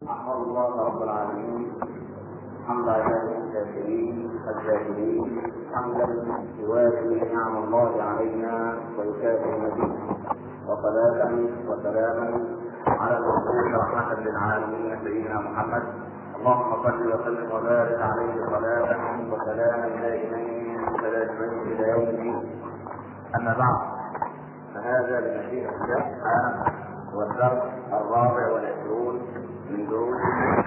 أحمد الله رب العالمين حمد عباده الشاكرين الجاهلين حمدا يوافي نعم الله علينا ويكافئ مزيد وصلاة وسلاما على المبعوث رحمة للعالمين سيدنا محمد اللهم صل وسلم وبارك عليه صلاة وسلاما دائمين متلازمين إلى يوم الدين أما بعد فهذا بمشيئة الله سبحانه هو الدرس الرابع والعشرون من دروس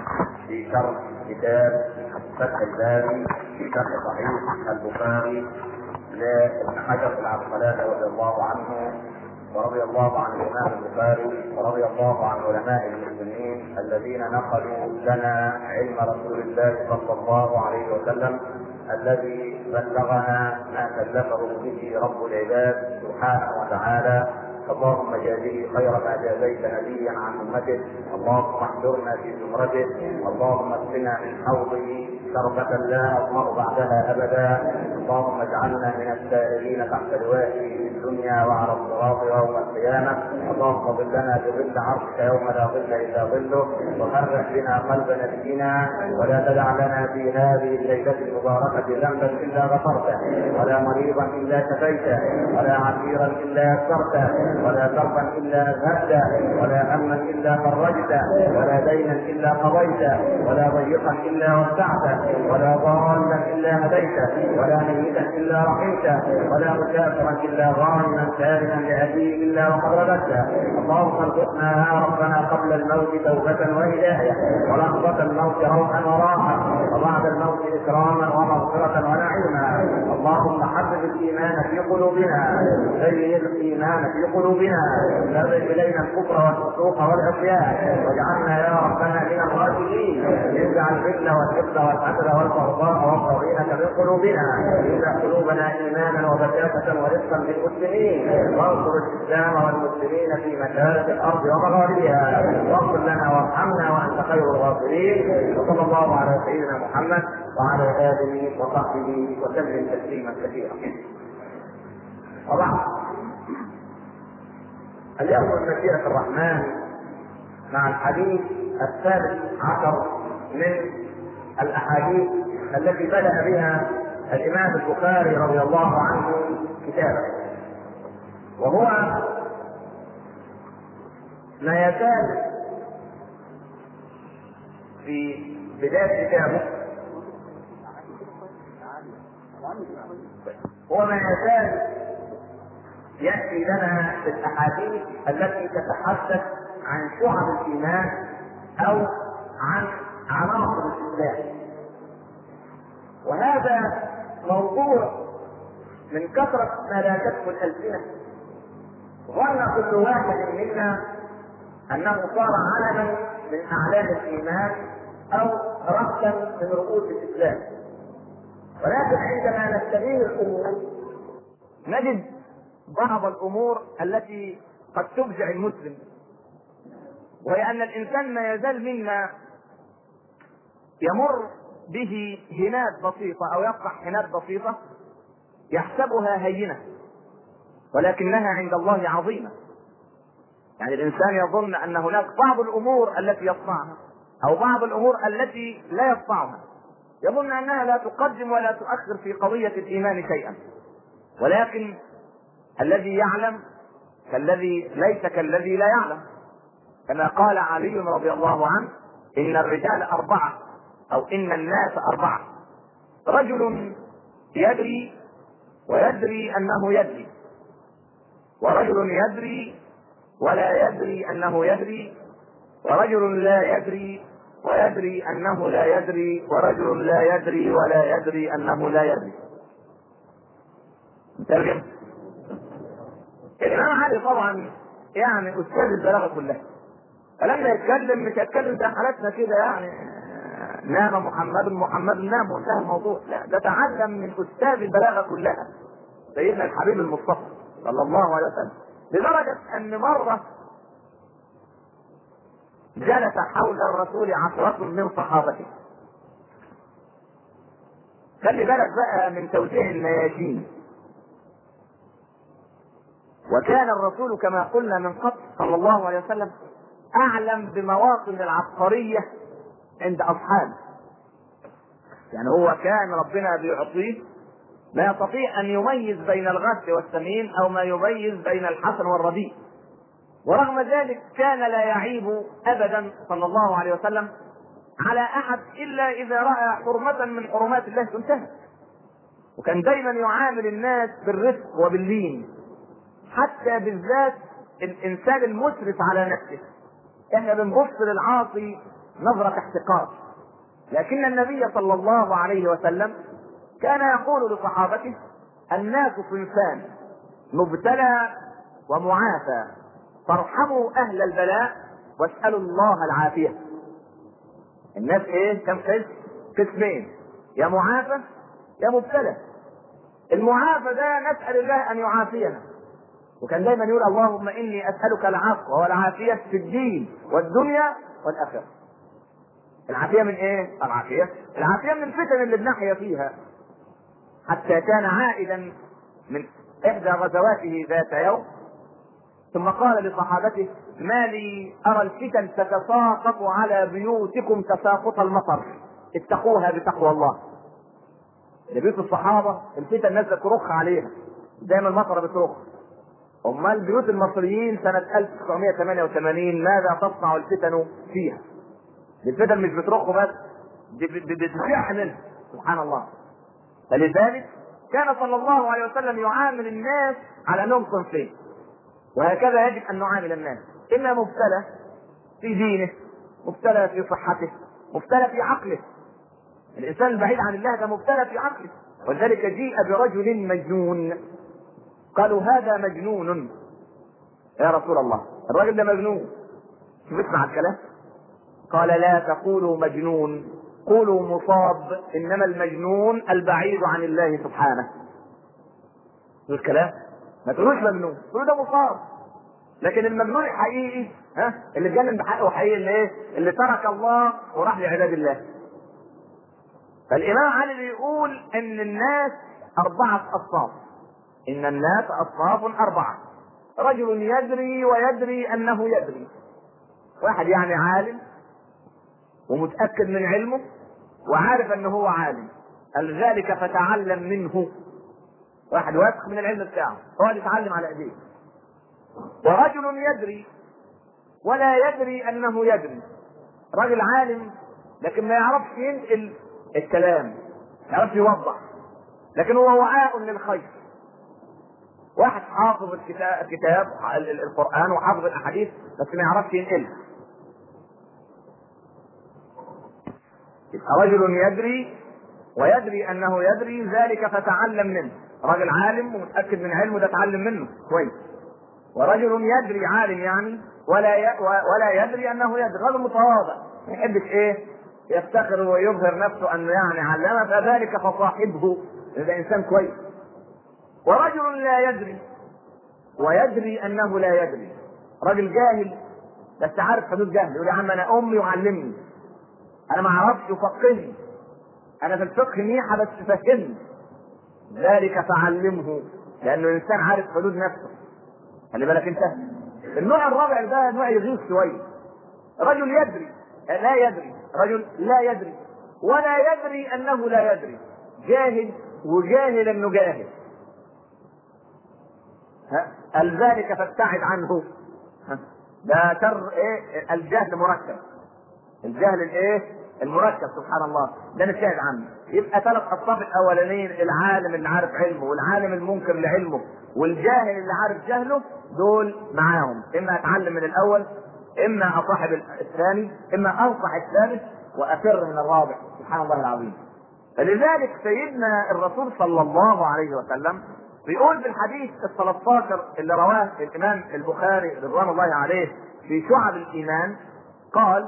في شرح كتاب فتح الباري في شرح صحيح البخاري لابن حجر العسقلاني رضي الله عنه ورضي الله عن الامام البخاري ورضي الله عن علماء المسلمين الذين نقلوا لنا علم رسول الله صلى الله عليه وسلم الذي بلغنا ما كلفه به رب العباد سبحانه وتعالى اللهم جازه خير ما جازيت نبيا عن امته اللهم احضرنا في زمرته اللهم اسقنا من حوضه شربة لا اظمأ بعدها ابدا اللهم اجعلنا من السائلين تحت لوائه في الدنيا وعلى الصراط يوم القيامة اللهم ظلنا بظل عرشك يوم لا ظل الا ظله وفرح بنا قلب نبينا ولا تدع لنا في هذه الليلة المباركة ذنبا الا غفرته ولا مريضا الا شفيته ولا عسيرا الا يسرته ولا كربا الا اذهبته ولا هما الا فرجته ولا دينا الا قضيته ولا ضيقا الا وسعته ولا ضالا الا هديته ولا ميتا الا رحمته ولا مسافرا الا غانما سالما لابيه الا وقد رددته اللهم ارزقنا يا ربنا قبل الموت توبه وهدايه ولحظه الموت روحا وراحه وبعد الموت اكراما ومغفره ونعيما اللهم حبب الايمان في قلوبنا زين الايمان في قلوبنا كرر الينا الكفر والفسوق والعصيان واجعلنا يا ربنا من الراشدين اجعل الفتن والحقد والحسد والبغضاء والضغينة من قلوبنا اجعل قلوبنا ايمانا وبشاشة ورزقا للمسلمين وانصر الاسلام والمسلمين في مشارق الارض ومغاربها واغفر لنا وارحمنا وانت خير الغافرين وصلى الله على سيدنا محمد وعلى اله وصحبه وسلم تسليما كثيرا وبعد اليوم مشيئة الرحمن مع الحديث الثالث عشر من الأحاديث التي بدأ بها الإمام البخاري رضي الله عنه كتابه وهو ما يزال في بداية كتابه هو ما يزال ياتي لنا في الاحاديث التي تتحدث عن شعب الايمان او عن عناصر الاسلام وهذا موضوع من كثرة ما لا تكفي الألسنة ظن كل واحد منا أنه صار علما من أعلام الإيمان أو رأسا من رؤوس الإسلام ولكن عندما نستبين الأمور نجد بعض الامور التي قد تفزع المسلم وهي ان الانسان ما يزال منا يمر به هنات بسيطه او يقع هنات بسيطه يحسبها هينه ولكنها عند الله عظيمه يعني الانسان يظن ان هناك بعض الامور التي يصنعها او بعض الامور التي لا يصنعها يظن انها لا تقدم ولا تؤخر في قضيه الايمان شيئا ولكن الذي يعلم كالذي ليس كالذي لا يعلم كما قال علي رضي الله عنه ان الرجال اربعه او ان الناس اربعه رجل يدري ويدري انه يدري ورجل يدري ولا يدري انه يدري ورجل لا يدري ويدري انه لا يدري ورجل لا يدري ولا يدري انه لا يدري ترجم الامام علي طبعا يعني استاذ البلاغه كلها فلما يتكلم مش هيتكلم زي حالتنا كده يعني نام محمد محمد نام وانتهى الموضوع لا ده تعلم من استاذ البلاغه كلها سيدنا الحبيب المصطفى صلى الله عليه وسلم لدرجه ان مره جلس حول الرسول عشرة من صحابته خلي بالك بقى من توجيه الميادين وكان الرسول كما قلنا من قبل صلى الله عليه وسلم اعلم بمواطن العبقريه عند اصحابه يعني هو كان ربنا بيعطيه لا يستطيع ان يميز بين الغث والسمين او ما يميز بين الحسن والرديء ورغم ذلك كان لا يعيب ابدا صلى الله عليه وسلم على احد الا اذا راى حرمه من حرمات الله تنتهك وكان دايما يعامل الناس بالرفق وباللين حتى بالذات الانسان المسرف على نفسه احنا بنبص للعاصي نظرة احتقار لكن النبي صلى الله عليه وسلم كان يقول لصحابته الناس صنفان مبتلى ومعافى فارحموا اهل البلاء واسالوا الله العافيه الناس ايه كم قسم قسمين يا معافى يا مبتلى المعافى ده نسال الله ان يعافينا وكان دايما يقول اللهم اني اسالك العفو والعافيه في الدين والدنيا والاخره العافيه من ايه العافيه العافيه من الفتن اللي بنحيا فيها حتى كان عائدا من احدى غزواته ذات يوم ثم قال لصحابته ما لي ارى الفتن تتساقط على بيوتكم تساقط المطر اتقوها بتقوى الله بيوت الصحابه الفتن نازله ترخ عليها زي ما المطر بترخ امال بيوت المصريين سنه 1988 ماذا تصنع الفتن فيها؟ الفتن مش بترخ بس دي بتزيح منها سبحان الله فلذلك كان صلى الله عليه وسلم يعامل الناس على انهم صنفين وهكذا يجب ان نعامل الناس اما مبتلى في دينه مبتلى في صحته مبتلى في عقله الانسان البعيد عن الله ده مبتلى في عقله ولذلك جيء برجل مجنون قالوا هذا مجنون يا رسول الله الراجل ده مجنون شوف اسمع الكلام قال لا تقولوا مجنون قولوا مصاب انما المجنون البعيد عن الله سبحانه الكلام ما تقولوش مجنون تقولوا ده مصاب لكن المجنون الحقيقي ها اللي اتجنن بحقه حقيقي اللي ايه اللي ترك الله وراح لعباد الله فالامام علي بيقول ان الناس اربعه اصناف ان الناس اصناف اربعه رجل يدري ويدري انه يدري واحد يعني عالم ومتاكد من علمه وعارف انه هو عالم قال ذلك فتعلم منه واحد واثق من العلم بتاعه هو اللي يتعلم على ايديه ورجل يدري ولا يدري انه يدري رجل عالم لكن ما يعرفش ينقل الكلام ما يعرفش يوضح لكن هو وعاء للخير واحد حافظ الكتاب القران وحافظ الاحاديث بس ما يعرفش ينقلها رجل يدري ويدري انه يدري ذلك فتعلم منه راجل عالم ومتاكد من علمه ده اتعلم منه كويس ورجل يدري عالم يعني ولا ي... ولا يدري انه يدري رجل متواضع ما يحبش ايه يفتخر ويظهر نفسه انه يعني علم فذلك فصاحبه اذا انسان كويس ورجل لا يدري ويدري انه لا يدري رجل جاهل بس عارف حدود جهل يقول يا عم انا امي وعلمني انا ما اعرفش يفقهني انا في الفقه ميحه بس فهمني ذلك فعلمه لانه الانسان عارف حدود نفسه خلي بالك انت النوع الرابع ده نوع يغيظ شويه رجل يدري لا يدري رجل لا يدري ولا يدري انه لا يدري جاهل وجاهل انه جاهل قال ذلك فابتعد عنه ده شر ايه الجهل مركب الجهل الايه المركب سبحان الله ده نبتعد عنه يبقى ثلاث اصناف الاولانيين العالم اللي عارف علمه والعالم المنكر لعلمه والجاهل اللي عارف جهله دول معاهم اما اتعلم من الاول اما اصاحب الثاني اما انصح الثالث وافر من الرابع سبحان الله العظيم فلذلك سيدنا الرسول صلى الله عليه وسلم بيقول في الحديث ال 13 اللي رواه الامام البخاري رضوان الله عليه في شعب الايمان قال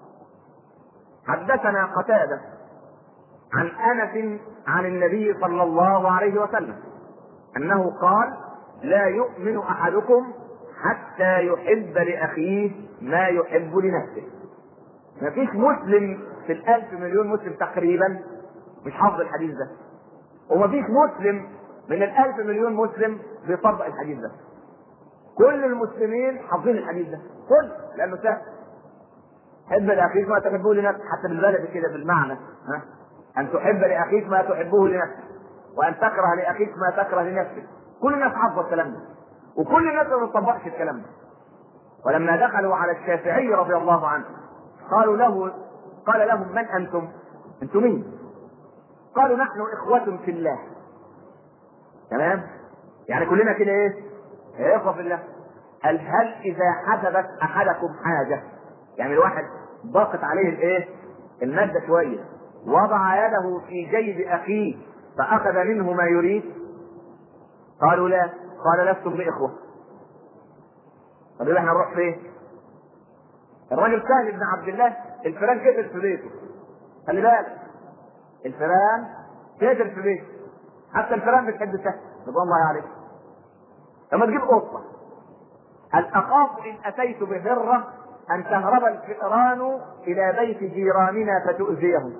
حدثنا قتاده عن انس عن النبي صلى الله عليه وسلم انه قال لا يؤمن احدكم حتى يحب لاخيه ما يحب لنفسه ما فيش مسلم في الالف مليون مسلم تقريبا مش حافظ الحديث ده وما فيش مسلم من الالف مليون مسلم بيطبق الحديث ده كل المسلمين حافظين الحديث ده كل لانه سهل حب لاخيك ما تحبه لنفسك حتى بالبلد كده بالمعنى ها ان تحب لاخيك ما تحبه لنفسك وان تكره لاخيك ما تكره لنفسك كل الناس حافظه الكلام ده وكل الناس ما بتطبقش الكلام ده ولما دخلوا على الشافعي رضي الله عنه قالوا له قال لهم من انتم؟ انتم مين؟ قالوا نحن اخوة في الله تمام؟ يعني كلنا كده ايه؟ اخوة في الله قال هل اذا حسبت احدكم حاجة يعني الواحد ضاقت عليه الايه؟ المادة شوية وضع يده في جيب اخيه فاخذ منه ما يريد قالوا لا قال لستم باخوة طب يبقى احنا نروح فين؟ الراجل سهل بن عبد الله الفيران كتر في بيته خلي بالك الفيران كتر في بيته حتى الفيران بتحب سهل رضوان الله عليه لما تجيب قطه هل اخاف ان اتيت بهره ان تهرب الفئران الى بيت جيراننا فتؤذيهم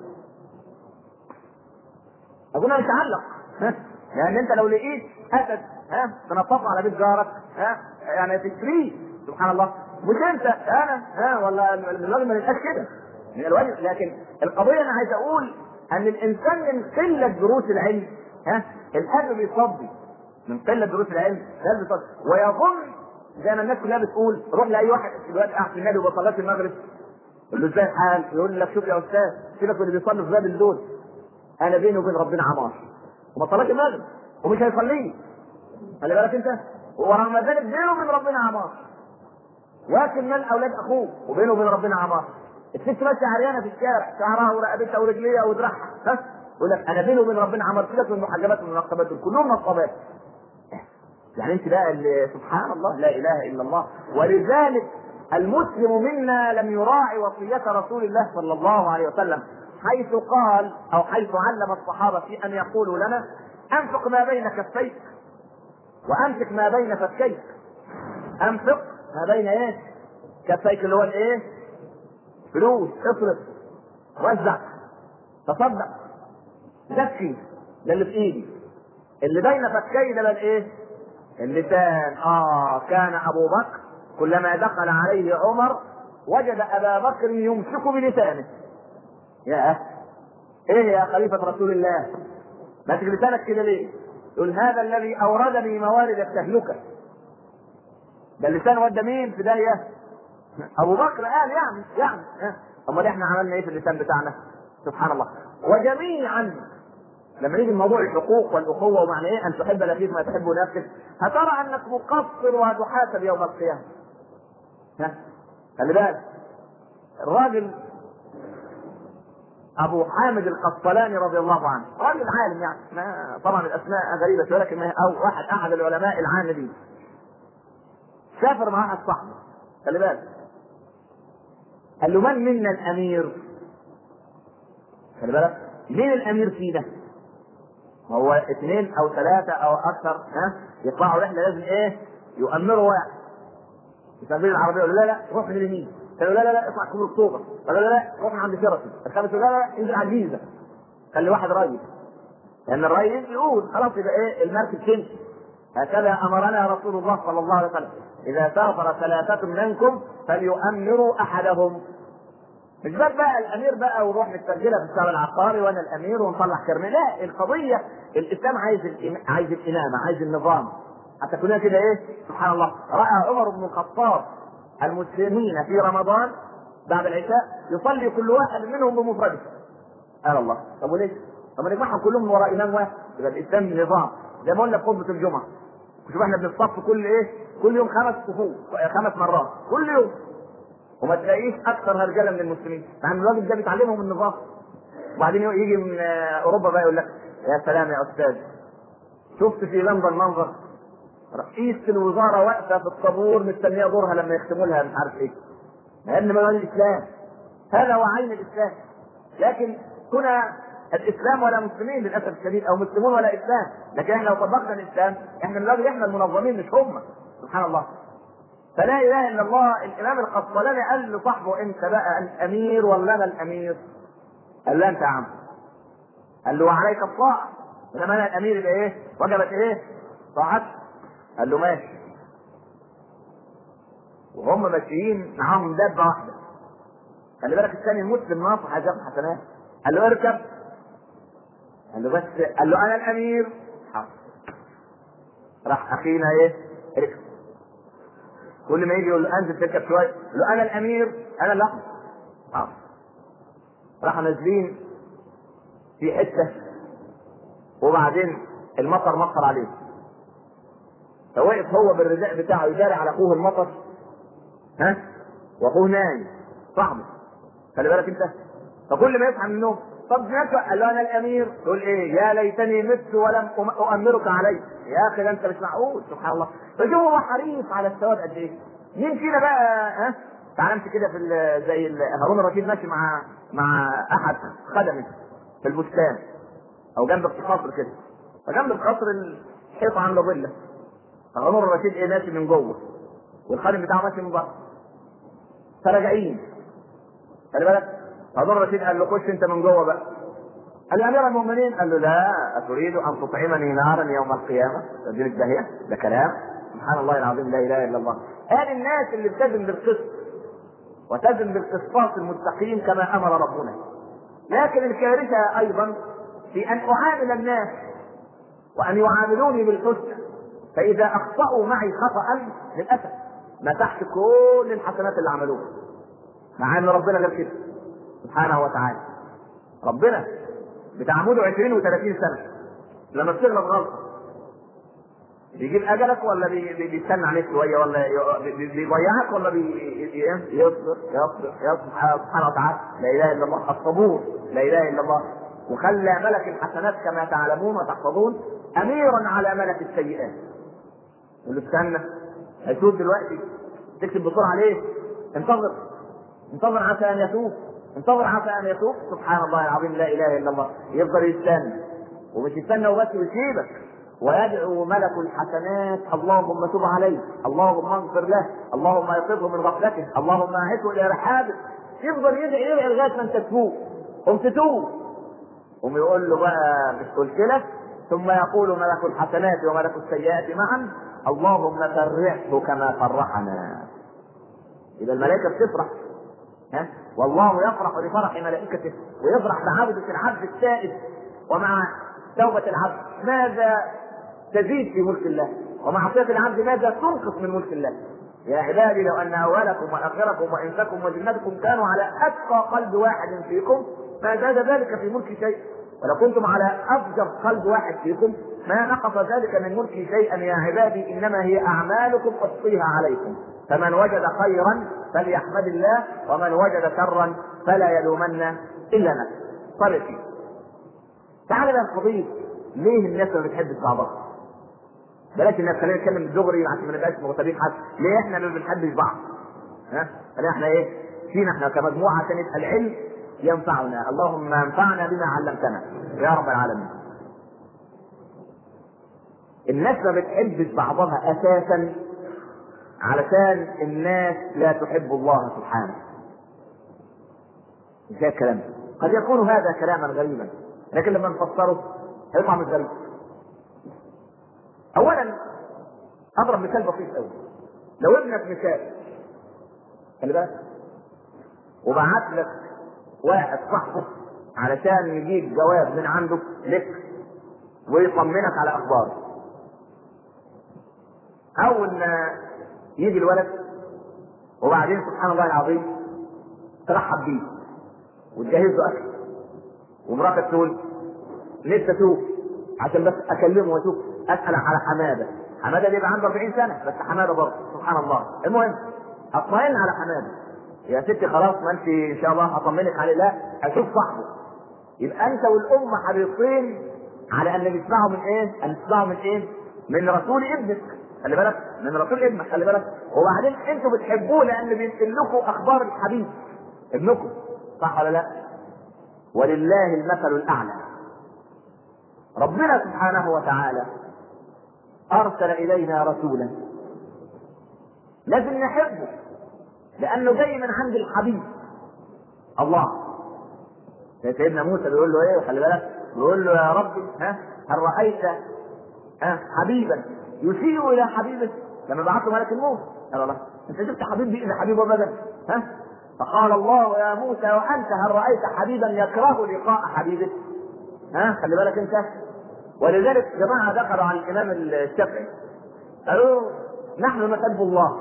اقول مش علق ها لان انت لو لقيت اسد ها تنطط على بيت جارك ها يعني تشتريه سبحان الله مش انت انا ها ولا الراجل ما يبقاش كده من الواجب لكن القضيه انا عايز اقول ان الانسان من قله دروس العلم ها الاب بيصدي من قله دروس العلم الاب بيصدي ويظن زي ما الناس كلها بتقول روح لاي واحد دلوقتي قاعد في النادي وبصلاه المغرب يقول له ازاي الحال؟ يقول لك شوف يا استاذ سيبك من اللي بيصلي في باب دول انا بيني وبين ربنا عمار وما صلاش المغرب ومش هيصليه خلي بالك انت ورغم ذلك بينه وبين ربنا عمار واكل من اولاد اخوه وبينه وبين ربنا عمار الست ماشيه عريانه في الشارع شعرها ورقبتها ورجليها ودراعها بس يقول لك انا بيني وبين ربنا عمار سيبك من المحجبات والمنقبات دول كلهم نصابات يعني انت بقى اللي سبحان الله لا اله الا الله ولذلك المسلم منا لم يراعي وصيه رسول الله صلى الله عليه وسلم حيث قال او حيث علم الصحابه في ان يقولوا لنا انفق ما بين كفيك وامسك ما بين فكيك انفق ما بين ايه كفيك اللي هو الايه فلوس اصرف وزع تصدق زكي ده اللي في ايدي اللي بين فكي ده الايه اللسان اه كان ابو بكر كلما دخل عليه عمر وجد ابا بكر يمسك بلسانه يا ايه يا خليفة رسول الله ماسك لسانك كده ليه يقول هذا الذي اوردني موارد التهلكة ده اللسان ودى مين في داهية ابو بكر قال يعني يعني امال احنا عملنا ايه في اللسان بتاعنا سبحان الله وجميعا لما يجي موضوع الحقوق والاخوه ومعنى ايه ان تحب لاخيك ما تحب نفسك هترى انك مقصر وهتحاسب يوم القيامه ها خلي بالك الراجل ابو حامد القسطلاني رضي الله عنه راجل عالم يعني ما طبعا الاسماء غريبه ولكن ما او واحد احد العلماء العاملين سافر مع واحد صاحبه خلي بالك قال له من منا الامير خلي بالك مين الامير فينا ما هو اثنين او ثلاثه او اكثر ها يطلعوا رحله لازم ايه يؤمروا واحد في سبيل العربيه يقول لا لا روح من اليمين قالوا لا لا لا اطلع كل اكتوبر قالوا لا لا روح من عند شرفي الخامس لا لا انزل على الجيزه خلي واحد ريس لان الريس يقول خلاص يبقى ايه المركب تمشي هكذا امرنا رسول الله صلى الله عليه وسلم اذا سافر ثلاثه منكم فليؤمروا احدهم مش بس بقى الامير بقى ونروح نسترجلها في الشارع العقاري وانا الامير ونطلع كرمي لا القضيه الاسلام عايز الإم- عايز الامامه عايز النظام حتى كلنا كده ايه سبحان الله راى عمر بن الخطاب المسلمين في رمضان بعد العشاء يصلي كل واحد منهم بمفرده قال الله طب وليه؟ طب ما نجمعهم كلهم من وراء امام واحد يبقى الاسلام نظام زي ما قلنا في خطبه الجمعه شوف احنا بنصف كل ايه؟ كل يوم خمس صفوف خمس مرات كل يوم وما تلاقيش اكثر هرجله من المسلمين مع ان الراجل ده بيتعلمهم النظام وبعدين يجي من آه، اوروبا بقى يقول لك يا سلام يا استاذ شفت في لندن منظر رئيس الوزاره واقفه في الطابور مستنيه دورها لما يختموا لها مش عارف ايه لان ما الاسلام هذا هو عين الاسلام لكن هنا الاسلام ولا مسلمين للاسف الشديد او مسلمون ولا اسلام لكن احنا لو طبقنا الاسلام احنا من الراجل احنا المنظمين مش هم سبحان الله فلا اله الا الله الامام القسطلاني قال لصاحبه انت بقى الامير ولا انا الامير؟ قال له انت يا عم قال له وعليك الطاعه انما انا الامير يبقى ايه؟ وجبت ايه؟ طاعتك قال له ماشي وهم ماشيين معاهم دابه واحده خلي بالك الثاني المسلم ناصح عايز ياخد حسنات قال له اركب قال له بس قال له انا الامير حاضر راح اخينا ايه ركب كل ما يجي يقول له انزل تركب شويه يقول له انا الامير انا اللي احمل حاضر راحوا نازلين في حته وبعدين المطر مطر عليه فوقف هو بالرداء بتاعه يداري على اخوه المطر ها واخوه نايم صاحبه خلي بالك انت فكل ما يصحى من النوم طب نفسه قال له انا الامير تقول ايه يا ليتني مت ولم أم- اؤمرك علي يا اخي ده انت مش معقول سبحان الله فشوف هو حريص على الثواب قد ايه مين فينا بقى ها تعال امشي كده في ال- زي ال- هارون الرشيد ماشي مع مع احد خدمه في البستان او جنب القصر كده فجنب القصر الحيطه عامله ظله فهارون الرشيد ايه ماشي من جوه والخادم بتاعه ماشي من بره فراجعين خلي بالك هارون الرشيد قال له خش انت من جوه بقى قال له امير المؤمنين قال له لا اتريد ان تطعمني نارا يوم القيامه تدير الداهيه ده كلام سبحان الله العظيم لا اله الا الله قال الناس اللي بتزن بالقسط وتزن بالقسطاس المستقيم كما امر ربنا لكن الكارثه ايضا في ان اعامل الناس وان يعاملوني بالحسنى فاذا اخطاوا معي خطا للاسف مسحت كل الحسنات اللي عملوها مع ان ربنا غير كده سبحانه وتعالى ربنا بتعبده 20 و30 سنه لما بتغلط غلطه بيجيب اجلك ولا بي- بي- بيستنى عليك شويه ولا ي- بي- بي- بيضيعك ولا بي- ي- يصبر يصبر يصبر سبحانه وتعالى لا اله الا الله الصبور لا اله الا الله وخلى ملك الحسنات كما تعلمون وتحفظون اميرا على ملك السيئات يقول له استنى هيتوب دلوقتي تكتب بسرعه ليه؟ انتظر انتظر عسى ان يتوب انتظر عسى ان يتوب سبحان الله العظيم لا اله الا الله يفضل يستنى ومش يستنى وبس ويسيبك ويدعو ملك الحسنات اللهم تب عليه اللهم اغفر له اللهم ايقظه من غفلته اللهم اعده الى رحابك يفضل يدعي يدعي لغايه ما انت تفوق قم تتوب قم يقول له بقى مش قلت لك ثم يقول ملك الحسنات وملك السيئات معا اللهم فرحه كما فرحنا اذا الملائكه بتفرح ها والله يفرح لفرح ملائكته ويفرح بعبدة العبد التائب ومع توبة العبد ماذا تزيد في ملك الله ومعصية العبد ماذا تنقص من ملك الله يا عبادي لو ان اولكم واخركم وانسكم وجنتكم كانوا على اتقى قلب واحد فيكم ما زاد ذلك في ملك شيء ولو كنتم على افجر قلب واحد فيكم ما نقص ذلك من ملكي شيئا يا عبادي انما هي اعمالكم احصيها عليكم فمن وجد خيرا فليحمد الله ومن وجد شرا فلا يلومن الا نفسه طريق فيه تعال بقى القضيه ليه الناس ما بتحبش بعضها بلاش الناس خلينا نتكلم دغري عشان ما نبقاش مغتابين حد ليه احنا ما بنحبش بعض ها خلينا احنا ايه فينا احنا كمجموعه عشان يبقى العلم ينفعنا اللهم انفعنا بما علمتنا يا رب العالمين الناس ما بتحبش بعضها اساسا علشان الناس لا تحب الله سبحانه ازاي الكلام ده؟ قد يكون هذا كلاما غريبا لكن لما نفسره هيطلع مش غريب اولا اضرب مثال بسيط قوي لو ابنك مثال خلي بالك وبعت لك واحد صاحبه علشان يجيب جواب من عنده لك ويطمنك على اخباره اول ما يجي الولد وبعدين سبحان الله العظيم ترحب بيه وتجهز له اكل ومراتك تقول نفسي اشوف عشان بس اكلمه واشوف اسال على حماده حماده بيبقى عنده 40 سنه بس حماده برضه سبحان الله المهم اطمئن على حماده يا ستي خلاص ما انت ان شاء الله هطمنك عليه لا اشوف صاحبه يبقى انت والام حريصين على ان نسمعه من ايه؟ ان نسمعه من ايه؟ من رسول ابنك خلي بالك من رسول ابنك خلي بالك وبعدين انتوا بتحبوه لان بينقل لكم اخبار الحبيب ابنكم صح ولا لا؟ ولله المثل الاعلى ربنا سبحانه وتعالى ارسل الينا رسولا لازم نحبه لانه جاي من عند الحبيب الله سيدنا موسى بيقول له ايه خلي بالك بيقول له يا ربي ها هل رايت ها حبيبا يشير الى حبيبه لما بعث له ملك الموت قال الله انت شفت حبيب دي الا حبيب ابدا ها فقال الله يا موسى وانت هل رايت حبيبا يكره لقاء حبيبه ها خلي بالك انت ولذلك جماعه دخلوا على الامام الشافعي قالوا نحن نحب الله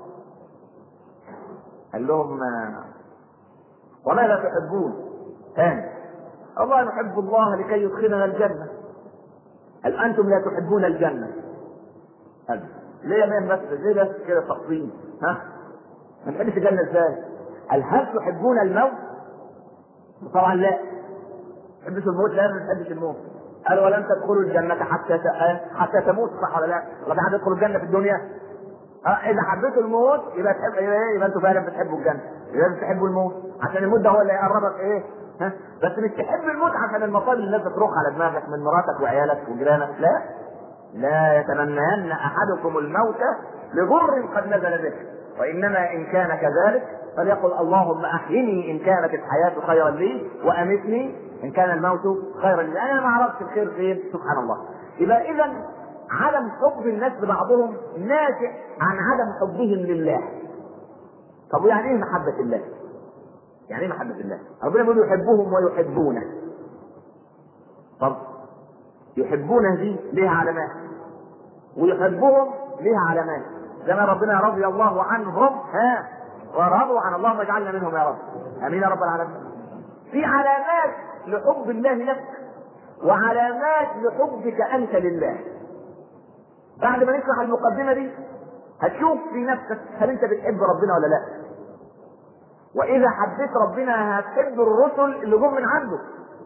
قال لهم وماذا تحبون ثاني الله نحب الله لكي يدخلنا الجنه هل انتم لا تحبون الجنه قال ليه من بس ليه بس كده تفصيل ها ما تحبش الجنه ازاي قال هل تحبون الموت طبعا لا ما تحبش الموت لا ما تحبش الموت قال ولن تدخلوا الجنة حتى حتى تموت صح ولا لا؟ ولا في حد يدخل الجنة في الدنيا؟ اه اذا حبيتوا الموت يبقى تحب يبقى, إيه؟ يبقى انتوا فعلا بتحبوا الجنة، يبقى بتحبوا الموت، عشان الموت ده هو اللي يقربك ايه؟ ها؟ بس مش تحب الموت عشان المصائب اللي الناس بتروح على دماغك من مراتك وعيالك وجيرانك، لا لا يتمنين احدكم الموت لضر قد نزل به، وانما ان كان كذلك فليقل اللهم احيني ان كانت الحياه خيرا لي وامتني ان كان الموت خيرا لي انا ما اعرفش الخير فين سبحان الله يبقى اذا عدم حب الناس لبعضهم ناشئ عن عدم حبهم لله طب يعني ايه محبه الله يعني ايه محبه الله ربنا بيقول يحبهم ويحبونه طب يحبونه دي ليها علامات ويحبهم ليها علامات زي ما ربنا رضي الله عنهم ها ورضوا عن اللهم اجعلنا منهم يا رب امين يا رب العالمين في علامات لحب الله لك وعلامات لحبك انت لله بعد ما نشرح المقدمه دي هتشوف في نفسك هل انت بتحب ربنا ولا لا واذا حبيت ربنا هتحب الرسل اللي جم من عنده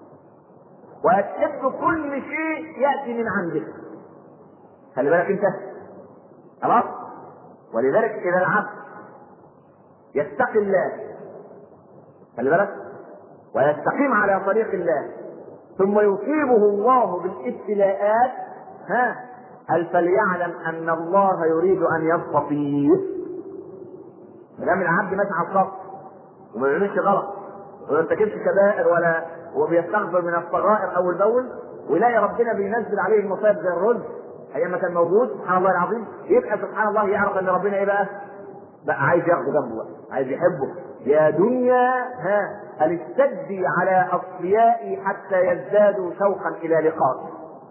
وهتحب كل شيء ياتي من عندك خلي بالك انت خلاص ولذلك اذا العبد يتقي الله خلي بالك ويستقيم على طريق الله ثم يصيبه الله بالابتلاءات ها هل فليعلم ان الله يريد ان يصطفيه ما دام العبد ماشي على الخط وما بيعملش غلط وما يرتكبش كبائر ولا وبيستغفر من الصغائر اول باول ويلاقي ربنا بينزل عليه المصائب زي الرز ايام ما كان موجود سبحان الله العظيم يبقى سبحان الله يعرف ان ربنا ايه بقى؟ بقى عايز ياخده جنبه بقى عايز يحبه يا دنيا ها هل استدي على اصفيائي حتى يزدادوا شوقا الى لقائي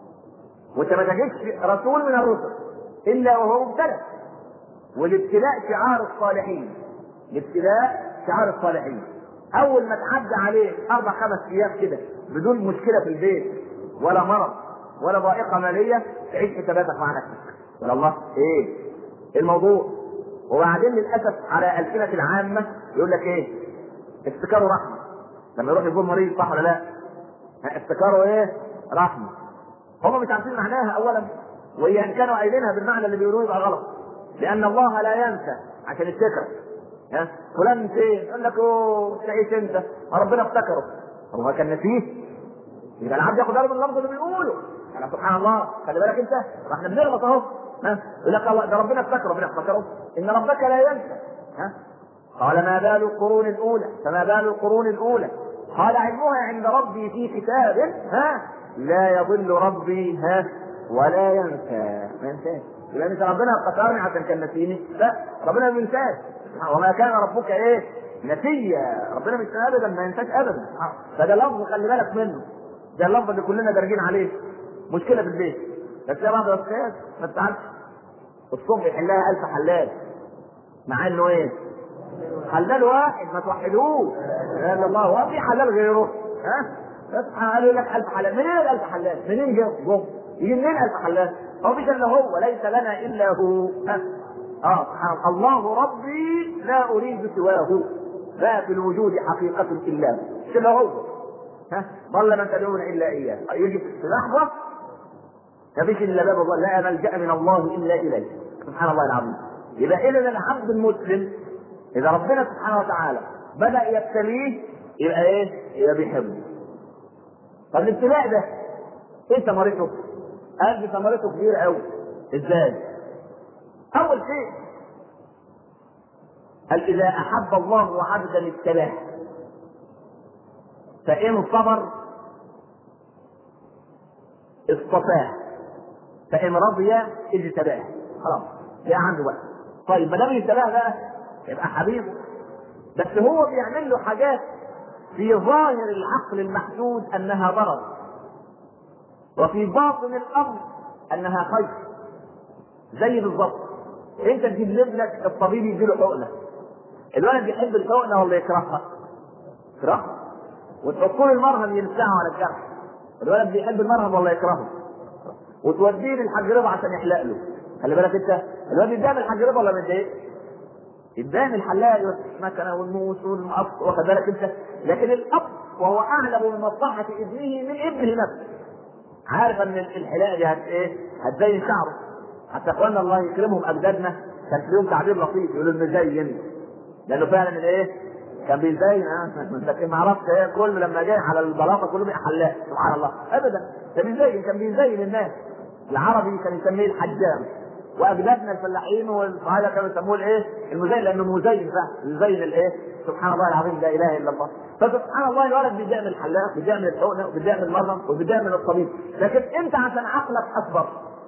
وانت ما تجدش رسول من الرسل الا وهو مبتلى والابتلاء شعار الصالحين الابتلاء شعار الصالحين اول ما تعدى عليه اربع خمس ايام كده بدون مشكله في البيت ولا مرض ولا ضائقه ماليه تعيش حساباتك مع نفسك ولا الله ايه الموضوع وبعدين للاسف على السنه العامه يقول لك ايه افتكاره رحمه لما يروح يزور مريض صح ولا لا افتكاره ايه رحمه هم مش عارفين معناها اولا وهي ان كانوا قايلينها بالمعنى اللي بيقولوه يبقى غلط لان الله لا ينسى عشان يفتكر ها فلان فين؟ يقول لك اوه تعيش انت ربنا افتكره هو كان نسيه يبقى العبد ياخد باله من اللفظ اللي بيقوله يعني سبحان الله خلي بالك انت ما احنا بنغلط اهو ها يقول لك الله ده ربنا افتكره ربنا افتكره ان ربك لا ينسى ها قال ما بال القرون الاولى فما بال القرون الاولى قال علمها عند ربي في كتاب ها لا يضل ربي ها ولا ينسى ما ينساش يبقى انت ربنا افتكرني عشان كان نسيني لا ربنا ما بينساش وما كان ربك ايه نسيا ربنا مش ابدا ما ينساش ابدا فده لفظ خلي بالك منه ده اللفظ اللي كلنا دارجين عليه مشكله في البيت بس يا بعض الاستاذ ما تتعبش الصبح يحلها الف حلال مع انه ايه حلال واحد ما توحدوه لا اله الله هو في حلال غيره ها سبحان قالوا لك الف حلال منين الالف حلال منين جه جه يجي منين الف حلال هو مفيش الا هو ليس لنا الا هو ها اه سبحان الله ربي لا اريد سواه لا في الوجود حقيقة الا هو مش الا هو ها ضل من تدعون الا اياه يجي في لحظة ما فيش الا باب الله لا ملجا من الله الا اليه سبحان الله العظيم يبقى اذا العبد المسلم اذا ربنا سبحانه وتعالى بدا يبتليه يبقى ايه؟ يبقى بيحبه طب الابتلاء ده ايه ثمرته؟ قال دي ثمرته كبيره قوي ازاي؟ اول شيء قال اذا احب الله عبدا ابتلاه فان صبر اصطفاه فان رضي اجتباه خلاص يا عنده بقى طيب ما دام ابتلاه بقى يبقى حبيبه بس هو بيعمل له حاجات في ظاهر العقل المحدود انها ضرر وفي باطن الامر انها خير زي بالظبط انت تجيب لابنك الطبيب يديله حقنه الولد بيحب الحقنه ولا يكرهها؟ يكرهها وتحط له المرهم يلسعه على الجرح الولد بيحب المرهم ولا يكرهه؟ وتوديه للحاج رضا عشان يحلق له خلي بالك انت الواد يتضايق من الحاج رضا ولا متضايق؟ يتضايق من الحلاق المكنه والموس والمقص واخد بالك انت لكن الاب وهو اعلم بمصلحه ابنه من ابنه نفسه عارف ان الحلاقه دي هت ايه؟ هتزين شعره حتى اخواننا الله يكرمهم اجدادنا كان في لهم تعبير لطيف يقولوا المزين لانه فعلا الايه؟ كان بيزين اه لكن ما اعرفش ايه كل لما جاي على البلاطه كله بقى حلاق سبحان الله ابدا كان بيزين كان بيزين الناس العربي كان يسميه الحجام واجدادنا الفلاحين والصعايده كانوا يسموه الايه؟ المزين لانه مزين فعلا يزين الايه؟ سبحان الله العظيم لا اله الا الله فسبحان الله الولد بيجي من الحلاق بيجي من الحقنه وبيجي من المرهم وبيجي من الطبيب لكن انت عشان عقلك اكبر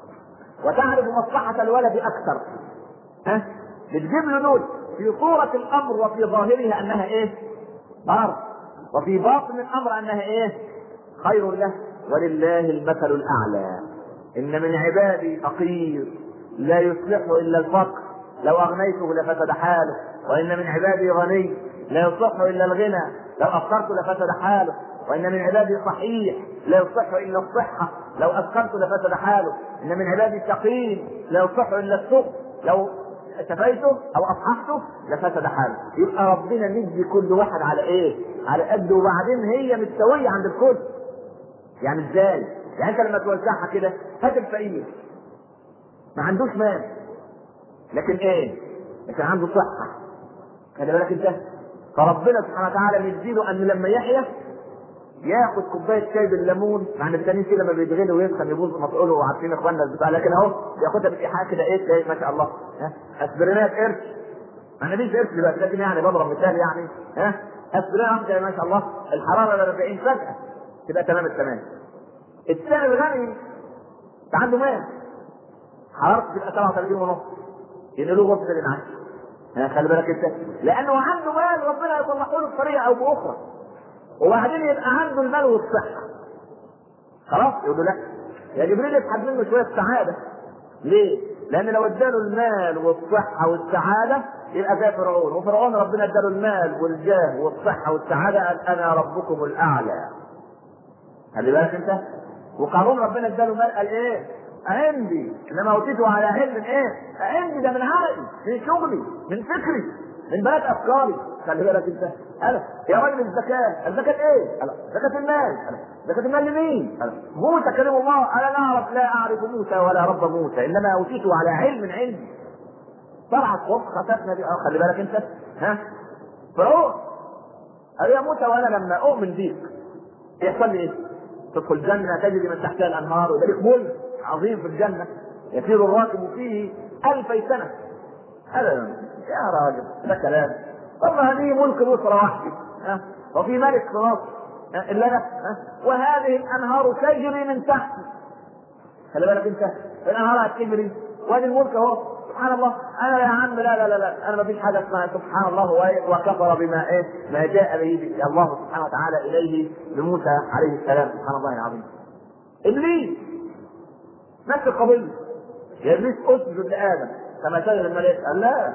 وتعرف مصلحه الولد اكثر ها بتجيب له دول في صورة الأمر وفي ظاهرها أنها إيه؟ ضرر وفي باطن الأمر أنها إيه؟ خير له ولله المثل الأعلى إن من عبادي فقير لا يصلحه إلا الفقر لو أغنيته لفسد حاله وإن من عبادي غني لا يصلحه إلا الغنى لو أفقرت لفسد حاله وإن من عبادي صحيح لا يصلحه إلا الصحة لو أسقمت لفسد حاله إن من عبادي سقيم لا يصلحه إلا السقم لو شفيته او اصححته لفسد حاله يبقى ربنا مدي كل واحد على ايه على قده وبعدين هي متساويه عند الكل يعني ازاي يعني انت لما توزعها كده هات الفقير ما عندوش مال لكن ايه لكن عنده صحه خلي بالك انت فربنا سبحانه وتعالى مديله ان لما يحيا ياخد كوبايه شاي بالليمون مع ان التانيين كده لما بيتغلي ويسخن يبوظ مفعوله وعارفين اخواننا البتاع لكن اهو بياخدها بالايحاء كده ايه شاي ما شاء الله ها اسبرينات قرش انا مفيش قرش دلوقتي لكن يعني بضرب مثال يعني ها اسبرينات واحده ما شاء الله الحراره ل 40 فجاه تبقى تمام التمام الثاني الغني عنده مال حرارته تبقى 37 ونص ينقلوه غرفه الانعاش ها خلي بالك انت لانه عنده مال ربنا يصلحه له بطريقه او باخرى وبعدين يبقى عنده المال والصحة خلاص يقول له لا يا جبريل اسحب منه شوية سعادة ليه؟ لأن لو اداله المال والصحة والسعادة يبقى زي فرعون وفرعون ربنا اداله المال والجاه والصحة والسعادة قال أنا ربكم الأعلى خلي بالك أنت وقارون ربنا اداله مال قال إيه؟ عندي انما اوتيته على علم ايه؟ عندي ده من عرقي من شغلي من فكري من بلد افكاري خلي بالك انت انا يا راجل الزكاه الزكاه ايه؟ أنا. زكاه المال أنا. زكاه المال لمين؟ أنا. موسى كلم الله انا لا اعرف لا اعرف موسى ولا رب موسى انما اوتيته على علم عندي طلعت خط خسفنا دي اه خلي بالك انت ها فرعون قال يا موسى وانا لما اؤمن بيك يحصل لي ايه؟ تدخل الجنه تجري من تحتها الانهار وده لك ملك عظيم في الجنه يسير الراكب فيه الفي سنه ابدا يا راجل ده كلام والله هذه ملك مصر وحدي ها وفي ملك في مصر الا انا ها وهذه الانهار تجري من تحت خلي بالك انت الانهار هتجري وادي الملك اهو سبحان الله انا يا عم لا لا لا لا انا ما فيش حاجه اسمها سبحان الله وكفر بما ايه ما جاء به الله سبحانه وتعالى اليه لموسى عليه السلام سبحان الله العظيم ابليس نفس القضيه يا ابليس اسجد لادم كما سجد الملائكه قال لا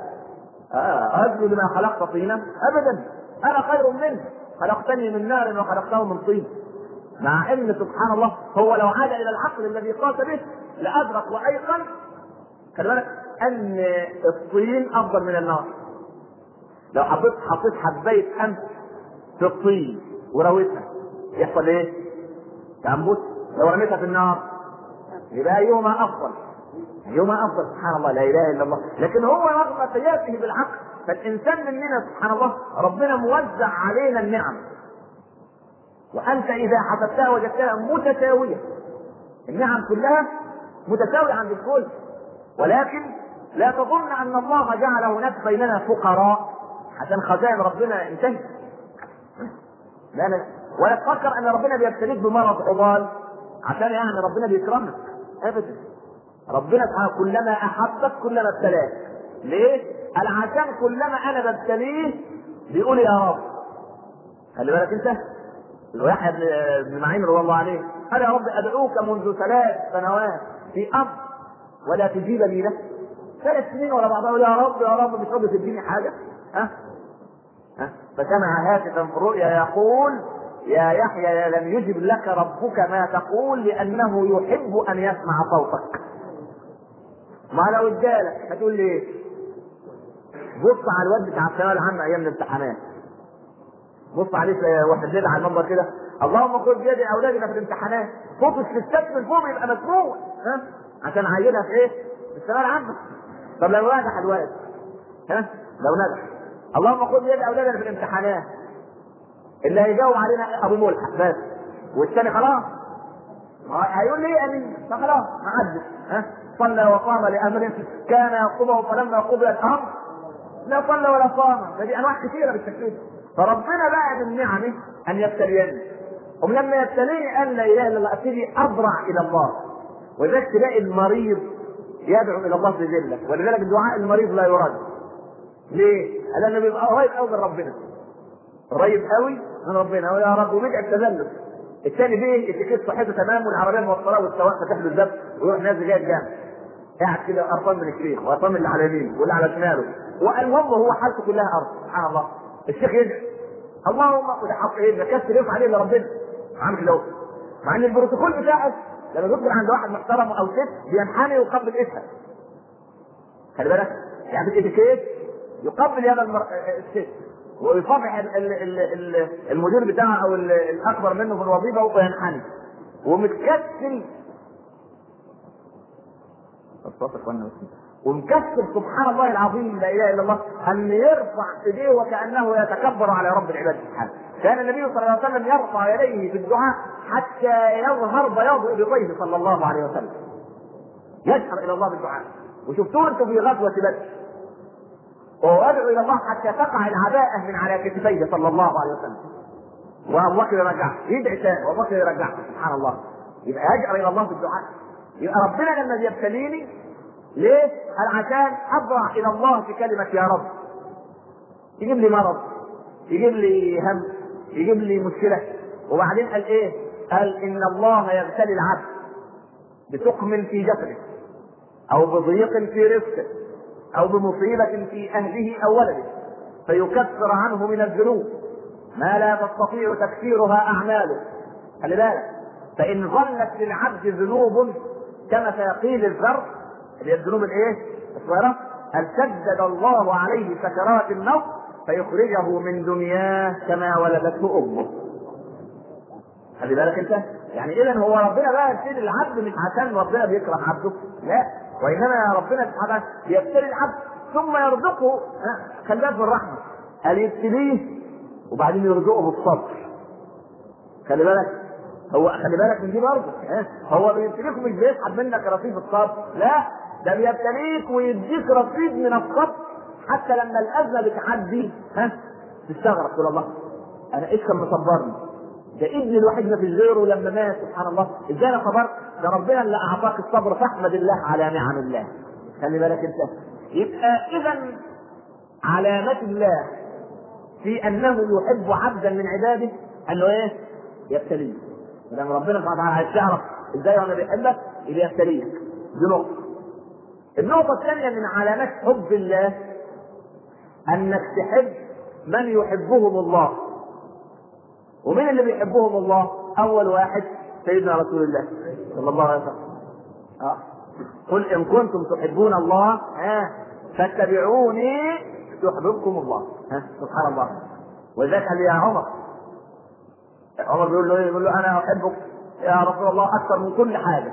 آه اسجد لما خلقت طينا ابدا انا خير منه خلقتني من نار وخلقته من طين مع ان سبحان الله هو لو عاد الى العقل الذي قاس به لادرك وايقن خلي بالك ان الطين افضل من النار لو حطيت حطيت حبايه امس في الطين ورويتها يحصل ايه؟ تنبت لو رميتها في النار يبقى ايهما افضل؟ ايهما افضل سبحان الله لا اله الا الله لكن هو رغم قياسه بالعقل فالانسان مننا سبحان الله ربنا موزع علينا النعم وانت اذا حسبتها وجدتها متساويه النعم كلها متساويه عند الكل ولكن لا تظن ان الله جعل هناك بيننا فقراء عشان خزائن ربنا انتهت لا لا ولا تفكر ان ربنا بيبتليك بمرض عضال عشان يعني ربنا بيكرمك ابدا ربنا سبحانه كلما احبك كلما ابتلاك ليه؟ قال عشان كلما انا ببتليه بيقول يا رب خلي بالك انت يحيى بن بن معين رضي الله عليه قال يا رب ادعوك منذ ثلاث سنوات في امر ولا تجيب لي له ثلاث سنين ورا بعضها يا رب يا رب مش راضي تديني حاجه ها ها فسمع هاتفا في الرؤيا يقول يا يحيى لم يجب لك ربك ما تقول لانه يحب ان يسمع صوتك ما لو ادالك هتقول لي ايه؟ بص على الواد بتاع الثانويه العامه ايام الامتحانات بص عليه واحد ليل على المنبر كده اللهم خذ بيد اولادنا في الامتحانات صوت الستات من فوق يبقى مسموع ها عشان عايلها في ايه؟ في الثانويه العامه طب لو نجح الواد ها لو نجح اللهم خذ بيد اولادنا في الامتحانات اللي هيجاوب علينا ابو ملحق بس والثاني خلاص هيقول لي امين فخلاص معدي ها صلى وقام لامر كان يقومه فلما قضي الامر لا صلى ولا صام فدي انواع كثيره بالتكليف فربنا بقى من نعمه ان يبتليني ولما يبتليني قال لا اله الا الله ابتدي اضرع الى الله ولذلك تلاقي المريض يدعو الى الله بذله ولذلك دعاء المريض لا يرد ليه؟ لانه بيبقى قريب قوي من ربنا قريب قوي من ربنا ويا رب وبيدعي التذلل الثاني بيه اتيكيت صحته تمام والعربيه موصلاه والسواق فاتح له الزب ويروح نازل جاي الجامع قاعد كده قرفان من الشيخ وقرفان من اللي على يمينه واللي على شماله والمهم هو حالته كلها ارض سبحان الله الشيخ يدعي اللهم وده حق ايه مكسر يرفع عليه الا ربنا عامل كده مع ان البروتوكول بتاعه لما بيدخل عند واحد محترم او ست بينحني ويقبل اسمه خلي بالك يعني الاتيكيت يقبل يد المر... الست ويصافح المدير بتاعه او الاكبر منه في الوظيفه وينحني ومتكسل ومكسر سبحان الله العظيم لا اله الا الله ان يرفع ايديه وكانه يتكبر على رب العباد سبحانه كان النبي صلى الله عليه وسلم يرفع يديه في الدعاء حتى يظهر بياض ابطيه صلى الله عليه وسلم يجهر الى الله بالدعاء وشفتوه انتم في غزوه بدر وهو يدعو الى الله حتى تقع العباءه من على كتفيه صلى الله عليه وسلم وابو بكر يرجعه يدعي ثاني وابو بكر يرجعه سبحان الله يبقى يجأر الى الله بالدعاء يبقى ربنا لما بيبتليني ليه؟ قال عشان اضرع الى الله في كلمه يا رب يجيب لي مرض يجيب لي هم يجيب لي مشكله وبعدين قال ايه؟ قال ان الله يبتلي العبد بسقم في جسده او بضيق في رزقه او بمصيبه في اهله او ولده فيكفر عنه من الذنوب ما لا تستطيع تكفيرها اعماله خلي بالك فان ظلت للعبد ذنوب كما سيقيل الذر اللي هي الذنوب الايه؟ الصغيره هل سدد الله عليه سكرات الموت فيخرجه من دنياه كما ولدته امه. خلي بالك انت يعني اذا هو ربنا بقى يبتلي العبد مش عشان ربنا بيكره عبده لا وانما ربنا سبحانه يبتلي العبد ثم يرزقه خلي بالك بالرحمه قال يبتليه وبعدين يرزقه بالصبر خلي بالك هو خلي بالك من دي برضه هو بيبتليك مش بيسحب منك رصيد الصبر لا ده بيبتليك ويديك رصيد من الصبر حتى لما الازمه بتعدي ها تستغرب تقول الله انا ايش كان مصبرني ده ابني الوحيد ما في غيره لما مات سبحان الله ازاي انا صبرت ده ربنا اللي اعطاك الصبر فاحمد الله على نعم الله خلي بالك انت يبقى اذا علامات الله في انه يحب عبدا من عباده انه ايه؟ يبتليه لما ربنا سبحانه وتعالى عايز تعرف ازاي هو بيحبك يبقى يبتليك دي نقطه النقطه الثانيه من علامات حب الله انك تحب من يحبهم الله ومن اللي بيحبهم الله اول واحد سيدنا رسول الله صلى الله عليه وسلم آه. قل ان كنتم تحبون الله آه. فاتبعوني يحببكم الله ها سبحان الله ولذلك قال يا عمر عمر بيقول له يقول له انا احبك يا رسول الله اكثر من كل حاجه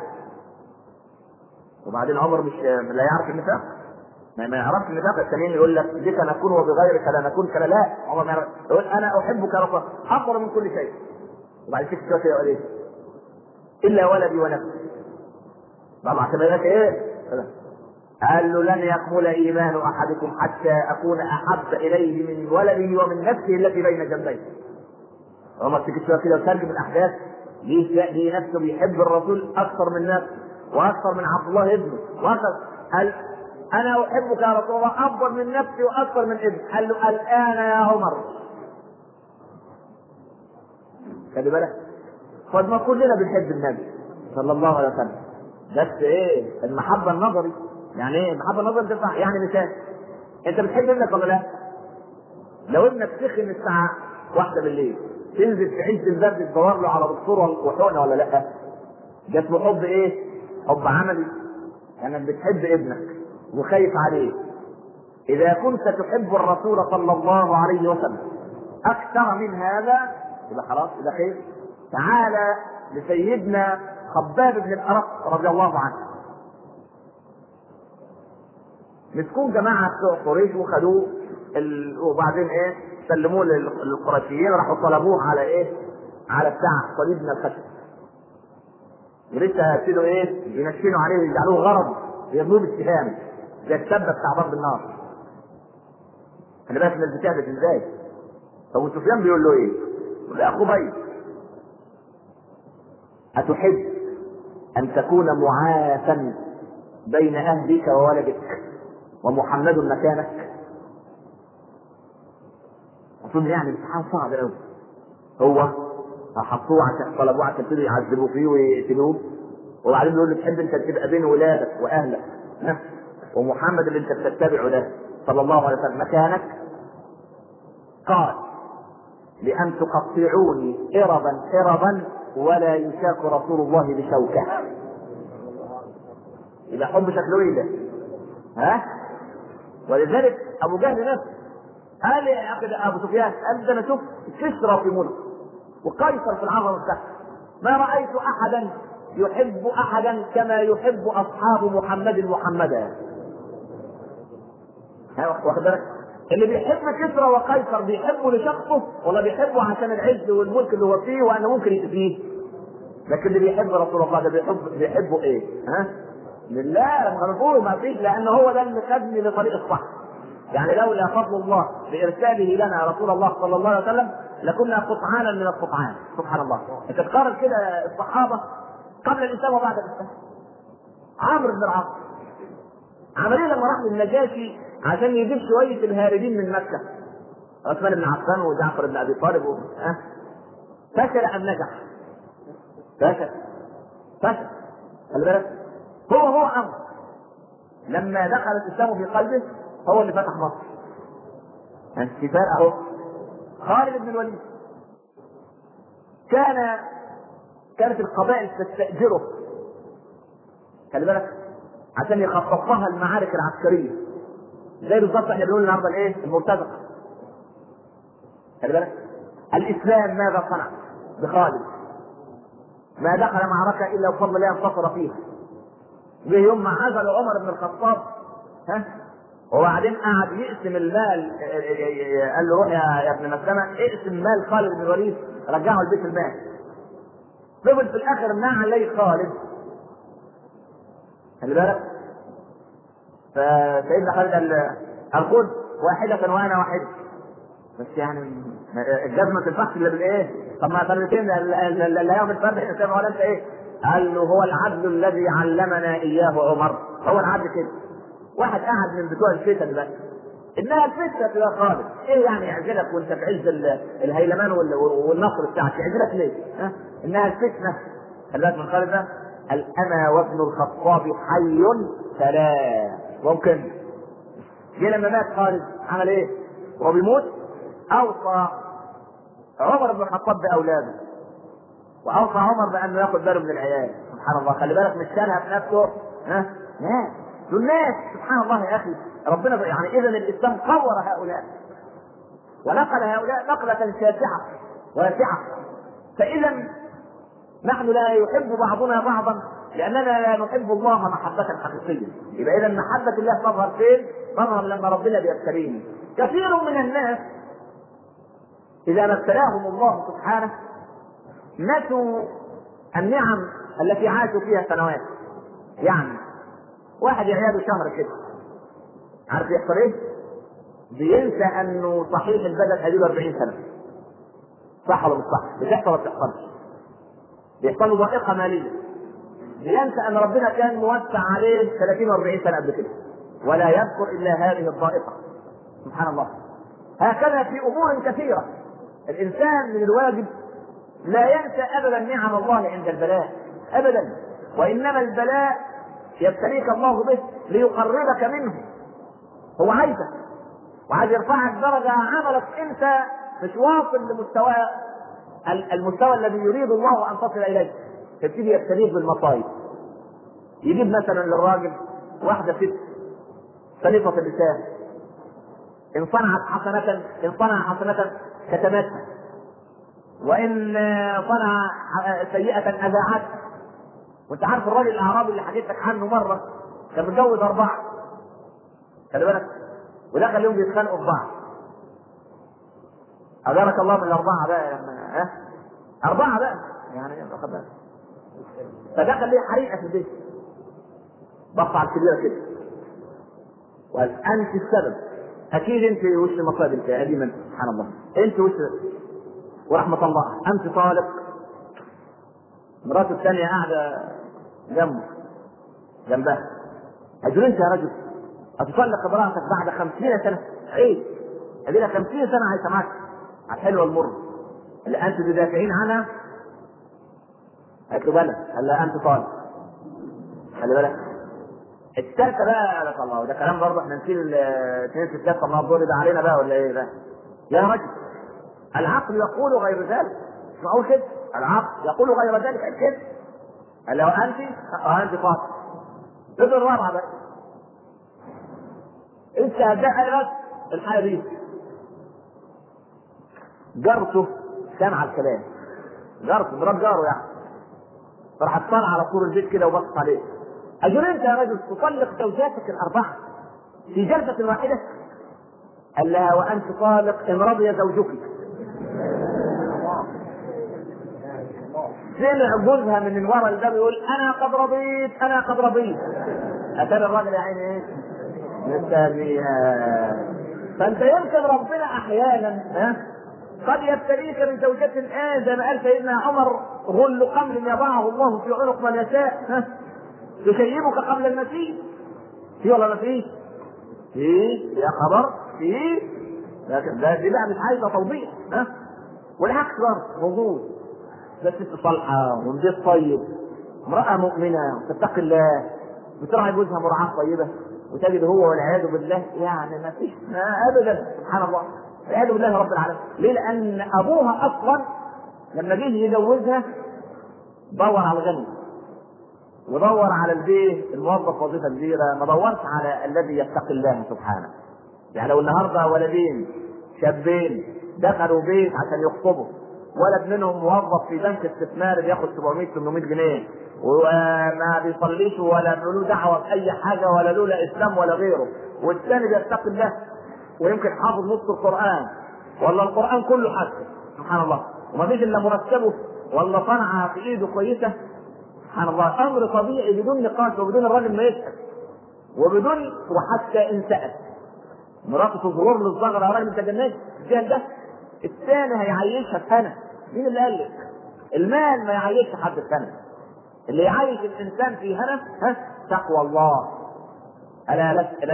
وبعدين عمر مش لا يعرف النفاق ما, ما يعرفش النفاق الثانيين يقول لك بك نكون وبغيرك لا نكون كلا لا عمر ما يعرف يقول انا احبك يا رسول الله افضل من كل شيء وبعدين تكتب شويه يقول ايه الا ولدي ونفسي طبعا كده لك ايه قال له لن يكمل ايمان احدكم حتى اكون احب اليه من ولده ومن نفسه التي بين جنبيه عمر تيجي شويه كده وترجم الاحداث ليه ليه نفسه بيحب الرسول اكثر من نفسه واكثر من عبد الله ابنه واكثر قال انا احبك يا رسول الله افضل من نفسي واكثر من ابني قال له الان يا عمر خلي بالك قد ما كلنا بنحب النبي صلى الله عليه وسلم بس ايه المحبه النظري يعني ايه المحبه النظري تنفع يعني مثال انت بتحب ابنك ولا لا؟ لو ابنك سخن الساعه واحدة بالليل تنزل في عز البرد تدور له على دكتور وحقنه ولا لا؟ ده اسمه حب ايه؟ حب عملي انك يعني بتحب ابنك وخايف عليه اذا كنت تحب الرسول صلى الله عليه وسلم اكثر من هذا يبقى خلاص يبقى خير تعالى لسيدنا خباب بن الارق رضي الله عنه مسكون جماعه بتوع قريش وخدوه ال... وبعدين ايه سلموه للقرشيين راحوا طلبوه على ايه؟ على بتاع صليب من الخشب ولسه هيبتدوا ايه؟ ينشنوا عليه ويجعلوه غرض يرموه بالسهام زي الشبه بتاع ضرب النار خلي بالك الناس بتعبد ازاي؟ ابو سفيان بيقول له ايه؟ يقول له يا خبيب أتحب أن تكون معافا بين أهلك وولدك ومحمد مكانك؟ أظن يعني امتحان صعب قوي هو حطوه عشان طلبوه عشان يبتدوا يعذبوا فيه ويقتلوه وبعدين يقول له تحب انت تبقى بين ولادك واهلك ها ومحمد اللي انت بتتبعه ده صلى الله عليه وسلم مكانك قال لأن تقطعوني إربا إربا ولا يشاك رسول الله بشوكة إذا حب شكله إيه ده؟ ها؟ ولذلك أبو جهل نفسه قال يا أخي أبو سفيان قال ده أنا شفت كسرى في ملك وقيصر في العظمة بتاعته ما رأيت أحدا يحب أحدا كما يحب أصحاب محمد محمدا واخد بالك؟ اللي بيحب كسرى وقيصر بيحبه لشخصه ولا بيحبه عشان العز والملك اللي هو فيه وانه ممكن يأذيه لكن اللي بيحب رسول الله ده بيحب بيحبه ايه؟ ها؟ لله غربوه ما فيش لان هو ده اللي خدني لطريق الصح يعني لولا فضل الله بارساله لنا رسول الله صلى الله عليه وسلم لكنا قطعانا من القطعان سبحان الله انت تقارن كده الصحابه قبل الاسلام وبعد الاسلام عمرو بن العاص عمل ايه لما راح للنجاشي عشان يجيب شويه الهاربين من مكه عثمان بن عفان وجعفر بن ابي طالب و... أه؟ فشل ام نجح؟ فشل فشل خلي بالك هو هو امر لما دخل الاسلام في قلبه هو اللي فتح مصر انتفاء اهو خالد بن الوليد كان كانت القبائل تستأجره خلي بالك عشان يخطط لها المعارك العسكريه زي بالظبط احنا بنقول النهارده الايه؟ المرتزقه خلي بالك الاسلام ماذا صنع بخالد ما دخل معركه الا بفضل الله انتصر فيها جه يوم ما عزل عمر بن الخطاب ها وبعدين قعد يقسم المال قال له روح يا, يا ابن مسلمه اقسم مال خالد بن الوليد رجعه لبيت المال فضل في الاخر ما عليه خالد خلي بالك فسيدنا خالد قال الخذ واحدة وانا واحدة بس يعني الجزمة ما تنفعش الا بالايه؟ طب ما فرقتين لا يوم الفرد الانسان ولا انت ايه؟ قال له هو العدل الذي علمنا اياه عمر هو العدل كده واحد قاعد من بتوع الفتن بقى انها الفتنه يا خالد ايه يعني يعزلك وانت في عز الهيلمان والنصر بتاعك يعزلك ليه؟ ها؟ انها الفتنه خلي بالك من خالد ده قال انا وابن الخطاب حي فلا ممكن جه لما مات خالد عمل ايه؟ وهو بيموت اوصى عمر بن الخطاب باولاده واوصى عمر بانه ياخذ باله من العيال سبحان الله خلي بالك مش شالها بنفسه ها؟ لا دول ناس سبحان الله يا اخي ربنا يعني اذا الاسلام صور هؤلاء ونقل هؤلاء نقلة شاسعة واسعة فاذا نحن لا يحب بعضنا بعضا لاننا لا نحب الله محبة حقيقية يبقى اذا محبة الله تظهر فين؟ تظهر لما ربنا بيبتلينا كثير من الناس اذا ما ابتلاهم الله سبحانه نسوا النعم التي عاشوا فيها سنوات يعني واحد يعياده شهر كده عارف يحصل ايه؟ بينسى انه صحيح البدن اديله 40 سنه صح ولا مش صح؟ بتحصل ولا بتحصلش؟ بيحصل له ضائقه ماليه بينسى ان ربنا كان موسع عليه 30 و40 سنه قبل كده ولا يذكر الا هذه الضائقه سبحان الله هكذا في امور كثيره الانسان من الواجب لا ينسى ابدا نعم الله عند البلاء ابدا وانما البلاء يبتليك الله به ليقربك منه هو عايزك وعايز يرفعك درجه عملك انت مش واصل لمستوى المستوى الذي يريد الله ان تصل اليه تبتدي يبتليك بالمصايب يجيب مثلا للراجل واحده ست سليطه اللسان ان صنعت حسنه ان صنع حسنه كتمتها وان صنع سيئه اذاعتها وانت عارف الراجل الاعرابي اللي حكيت لك عنه مره كان متجوز اربعه خلي بالك ودخل اليوم بيتخانقوا في بعض أجارك الله من الأربعة بقى لما ها أربعة بقى يعني واخد بالك فدخل ليه حريقة في البيت بص على الكبيرة كده وقال أنت السبب أكيد أنت وش المصائب أنت قديما سبحان الله أنت وش ورحمة الله أنت طالق مراته الثانية قاعدة جنبه جنبها أجل أنت يا رجل أتطلق امرأتك بعد خمسين سنة عيب أدي لها خمسين سنة عايشة معاك على الحلو والمر اللي أنت تدافعين عنها قالت له بلى قال لها أنت طالق خلي بالك الثالثة بقى لك الله وده كلام برضه احنا نشيل اثنين ستات طب ما الدور ده علينا بقى ولا ايه ده؟ يا رجل العقل يقول غير ذلك مش معقول كده العقل يقول غير ذلك قال كده قال لو انت اه انت طالق تقدر الرابعة بقى انت هتدخل الحاجة دي جارته سامع الكلام جارته مرات جاره يعني راح اطلع على سور البيت كده وبص عليه اجل انت يا رجل تطلق زوجاتك الاربعه في جلسه واحده قال لها وانت طالق ان رضي زوجك سمع جوزها من ورا الباب يقول انا قد رضيت انا قد رضيت اتاري الراجل يا عيني ايه مستنيها فانت يمكن ربنا احيانا ها قد يبتليك من زوجة الآن زي ما قال سيدنا عمر غل قمل يضعه الله في عنق من يشاء ها يشيبك قبل المسيح في ولا ما فيش؟ في يا خبر في لكن ده دي بقى مش عايزه توضيح ها والعكس برضه موجود بس ست صالحه ونضيف طيب امراه مؤمنه تتقي الله بتراعي جوزها مراعاه طيبه وتجد هو والعياذ بالله يعني ما فيش ما ابدا سبحان الله والعياذ بالله رب العالمين ليه؟ لان ابوها اصلا لما جه يجوزها دور على الغني ودور على البيت الموظف وظيفه كبيره ما دورش على الذي يتقي الله سبحانه يعني لو النهارده ولدين شابين دخلوا بيت عشان يخطبوا ولد منهم موظف في بنك استثماري بياخد 700 800 جنيه وما بيصليش ولا له دعوه باي حاجه ولا له لا اسلام ولا غيره والثاني بيتقي الله ويمكن حافظ نص القران ولا القران كله حتى سبحان الله وما فيش الا مرتبه ولا صنعه في ايده كويسه سبحان الله امر طبيعي بدون نقاش وبدون الراجل ما يسال وبدون وحتى ان سال مراته تظهر له الظهر يا راجل انت جنيت الجهل ده الثاني هيعيشها سنه مين اللي قال لك؟ المال ما يعيشش حد سنه اللي يعيش الانسان في هنا ها تقوى الله الا لست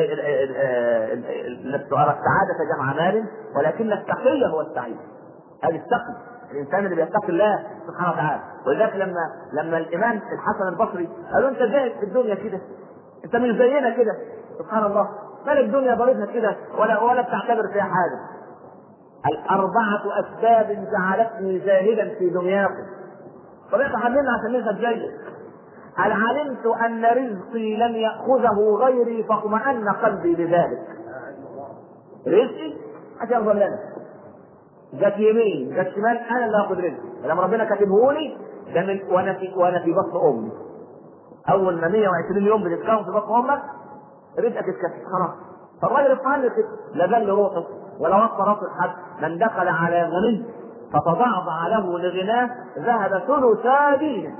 لست ارى السعاده جمع مال ولكن التقي هو السعيد هذا التقي الانسان اللي بيتقي الله سبحانه وتعالى ولذلك لما لما الامام الحسن البصري قالوا انت زاهد في الدنيا كده انت مش زينا كده سبحان الله مال الدنيا ضربها كده ولا ولا بتعتبر فيها حاجه الأربعة أسباب جعلتني زاهدا في دنياكم. طب احنا حللنا عشان نذهب جيد. هل علمت أن رزقي لن يأخذه غيري فاطمأن قلبي بذلك. رزقي عشان يرضى لنا. جت يمين جت شمال أنا اللي آخذ رزقي. لما ربنا كاتبه لي ده من وأنا في وأنا في بطن أمي. أول ما 120 يوم بتتكون في بطن أمك رزقك اتكتب خلاص. فالراجل اطمئن كده لا بل روحه ولا وطى راس الحد من دخل على غني فتضعضع له لغناه ذهب ثلثا دينه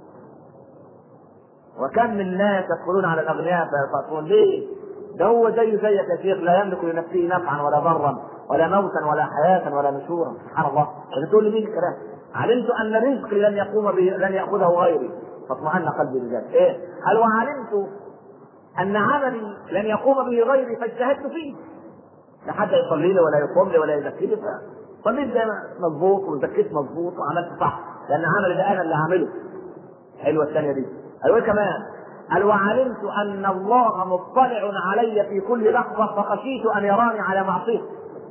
وكم من ناس يدخلون على الاغنياء فيقول ليه؟ ده هو زي زيك يا شيخ لا يملك لنفسه نفعا ولا ضرا ولا موتا ولا حياة ولا نشورا سبحان الله بتقول لي مين الكلام؟ علمت ان رزقي لن يقوم به لن ياخذه غيري فاطمأن قلبي بذلك ايه؟ هل وعلمت ان عملي لن يقوم به غيري فاجتهدت فيه لا حد يصلي لي ولا يقوم لي ولا يزكي لي صليت زي ما مظبوط وزكيت مظبوط وعملت صح لان عملي ده انا اللي هعمله حلوه الثانيه دي قالوا ايه كمان قال وعلمت ان الله مطلع علي في كل لحظه فخشيت ان يراني على معصيته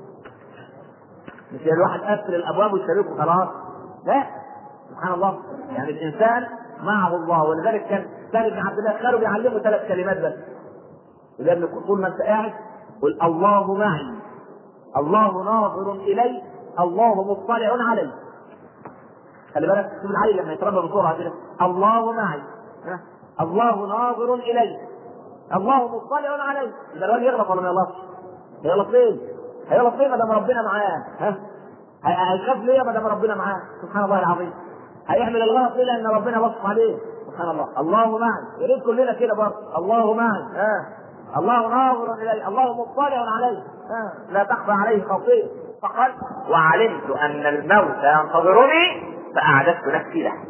مش الواحد قفل الابواب ويشاركه خلاص لا سبحان الله يعني الانسان معه الله ولذلك كان سالم بن عبد الله كانوا بيعلمه ثلاث كلمات بس لان طول ما انت قاعد قل الله معي الله ناظر الي الله مطلع علي خلي بالك شوف العيل لما يتربى بسرعه كده الله معي ها؟ الله ناظر الي الله مطلع علي يبقى الواد يغلط ولا ما يغلطش؟ هيغلط ليه؟ هيغلط ليه ما دام ربنا معاه؟ ها؟ هيخاف ليه ما دام ربنا معاه؟ سبحان الله العظيم. هيعمل الغلط ليه لان ربنا بص عليه سبحان الله الله معي يا ريت كلنا كده برضه الله معي ها الله ناظر الي الله مطلع علي ها لا تخفى عليه خطيئه فقال وعلمت ان الموت ينتظرني فاعددت نفسي له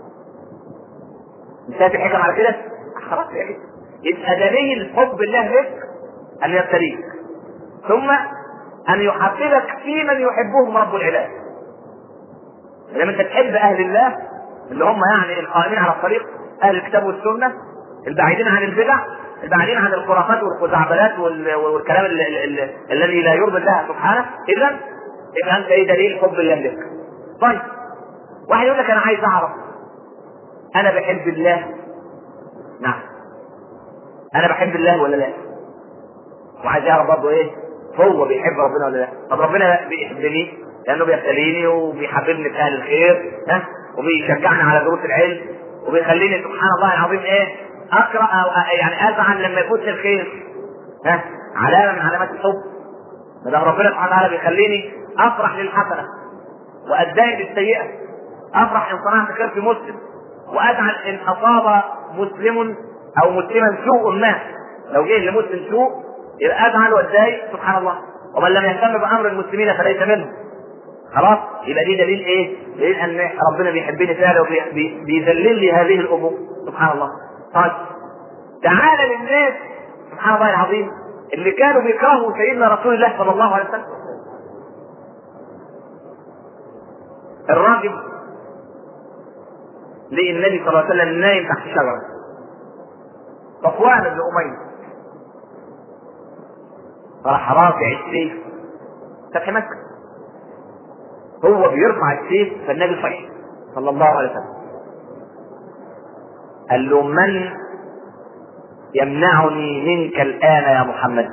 مش هاتي حكم على كده خلاص يا اخي يبقى دليل حب الله لك ان يبتليك ثم ان يحببك في من يحبهم رب العباد لما انت تحب اهل الله اللي هم يعني القائمين على الطريق اهل الكتاب والسنه البعيدين عن البدع البعيدين عن الخرافات والخزعبلات والكلام الذي لا يرضي الله سبحانه اذا يبقى انت ايه دليل حب الله لك طيب واحد يقول لك انا عايز اعرف انا بحب الله نعم انا بحب الله ولا لا وعايز يعرف برضه ايه هو بيحب ربنا ولا لا طب ربنا بيحبني لانه بيبتليني وبيحببني في اهل الخير ها وبيشجعني على دروس العلم وبيخليني سبحان الله العظيم ايه اقرا او يعني ازعل لما يفوتني الخير ها علامه من علامات الحب ما دام ربنا سبحانه وتعالى بيخليني افرح للحسنه واتضايق للسيئه افرح ان صنعت خير في مسلم وازعل ان اصاب مسلم او مسلما سوء ما لو جه لمسلم سوء يبقى ازعل واتضايق سبحان الله ومن لم يهتم بامر المسلمين فليس منهم خلاص يبقى دي دليل ايه؟ دليل ان ربنا بيحبني فعلا وبيذلل لي هذه الامور سبحان الله طيب تعالى للناس سبحان الله العظيم اللي كانوا بيكرهوا سيدنا رسول الله صلى الله عليه وسلم الراجل لقي النبي صلى الله عليه وسلم نايم تحت شجره صفوان بن اميه فراح رافع السيف فتح مكه هو بيرفع السيف فالنبي صحي صلى الله عليه وسلم قال له من يمنعني منك الان يا محمد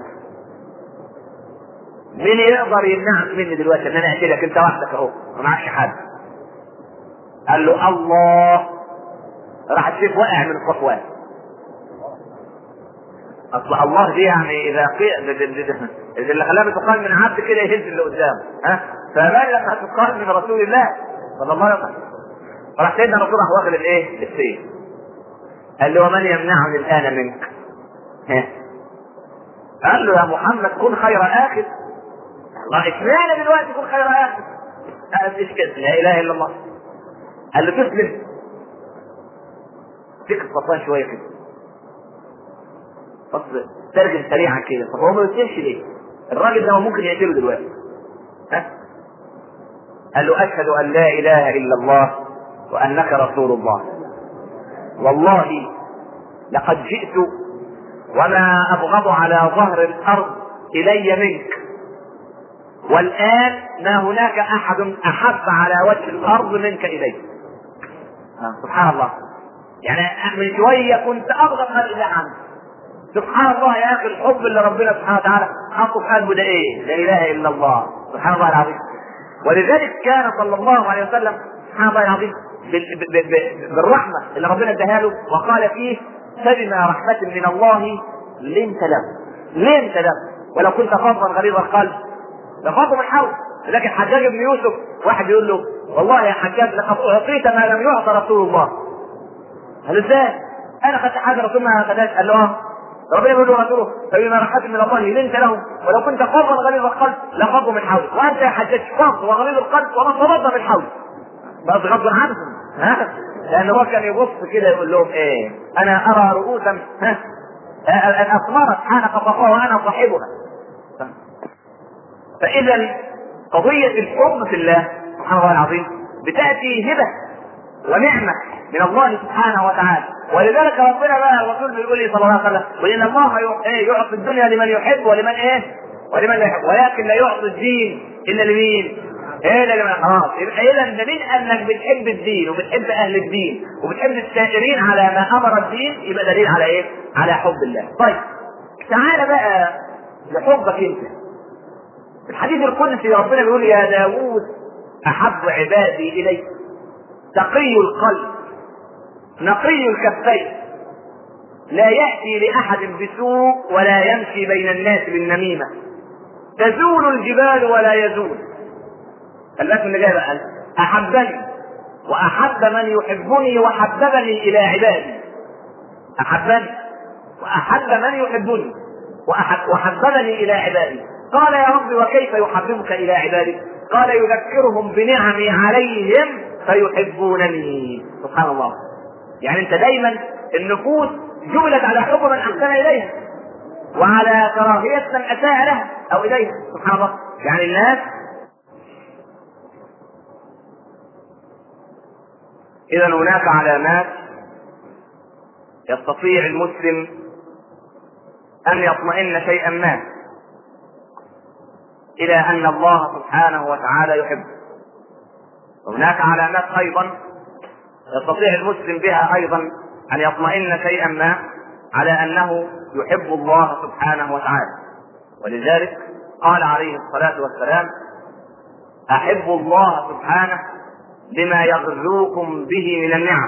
مين يقدر يمنعك مني دلوقتي ان انا اقتلك انت وحدك اهو ما معكش حد قال له الله راح السيف وقع من صفوان اصل الله دي يعني اذا اذا اللي خلاها بتقال من عبد كده يهز اللي قدامه ها فما لما تقال من رسول الله صلى الله عليه وسلم فراح سيدنا الرسول راح واخد الايه؟ السيف قال له ومن يمنعني الان منك؟ ها قال له يا محمد كن خير اخر الله اشمعنى دلوقتي كن خير اخر؟ قال ايش كده لا اله الا الله قال له تسلم فكر صفوان شويه كده بص ترجم سريعا كده طب هو ما يسلمش ليه؟ الراجل ده ممكن يقتله دلوقتي ها؟ قال له اشهد ان لا اله الا الله وانك رسول الله والله لقد جئت وما ابغض على ظهر الارض الي منك والان ما هناك احد احب على وجه الارض منك الي سبحان الله يعني من شويه كنت ابغض خلق الله عنك سبحان الله يا اخي الحب اللي ربنا سبحانه وتعالى حطه في قلبه ده ايه؟ لا اله الا الله سبحان الله العظيم ولذلك كان صلى الله عليه وسلم سبحان الله العظيم بالرحمه اللي ربنا اداها له وقال فيه فبما رحمه من الله لنت له لنت له ولو كنت فظا غليظ القلب لفضوا من حول لكن حجاج بن يوسف واحد يقول له والله يا حجاج لقد اعطيت ما لم يعط رسول الله قال ازاي؟ انا خدت حاجه رسول ما خدهاش قال له اه ربنا يقول له رسوله فبما رحمة من الله لنت لهم ولو كنت فظا غليظ القلب لفضوا من حولك وانت يا حجاج فظ وغليظ القلب وما فضض من حولك بس غصب عنهم ها لان هو كان يبص كده يقول لهم ايه انا ارى رؤوسا ها الأثمار سبحانه خلقها وأنا صاحبها فإذا قضية الحب في الله سبحان الله العظيم بتأتي هبة ونعمة من الله سبحانه وتعالى ولذلك ربنا بقى الرسول بيقول لي صلى الله عليه وسلم وإن الله يعطي الدنيا لمن يحب ولمن إيه ولمن لا يحب ولكن لا يعطي الدين إلا لمين؟ ايه لمن خلاص يبقى اذا دليل انك بتحب الدين وبتحب اهل الدين وبتحب السائرين على ما امر الدين يبقى دليل على ايه؟ على حب الله. طيب تعال بقى لحبك انت. الحديث القدسي ربنا بيقول يا داوود احب عبادي الي تقي القلب نقي الكفين لا ياتي لاحد بسوء ولا يمشي بين الناس بالنميمه تزول الجبال ولا يزول الناس اللي جاي بقى احبني واحب من يحبني وحببني الى عبادي احبني واحب من يحبني وأحب وحببني الى عبادي قال يا رب وكيف يحببك الى عبادي قال يذكرهم بنعمي عليهم فيحبونني سبحان الله يعني انت دايما النفوس جبلت على حب من احسن اليها وعلى كراهية من اساء لها او اليها سبحان الله يعني الناس اذا هناك علامات يستطيع المسلم ان يطمئن شيئا ما الى ان الله سبحانه وتعالى يحبه وهناك علامات ايضا يستطيع المسلم بها ايضا ان يطمئن شيئا ما على انه يحب الله سبحانه وتعالى ولذلك قال عليه الصلاه والسلام احب الله سبحانه لما يغزوكم به من النعم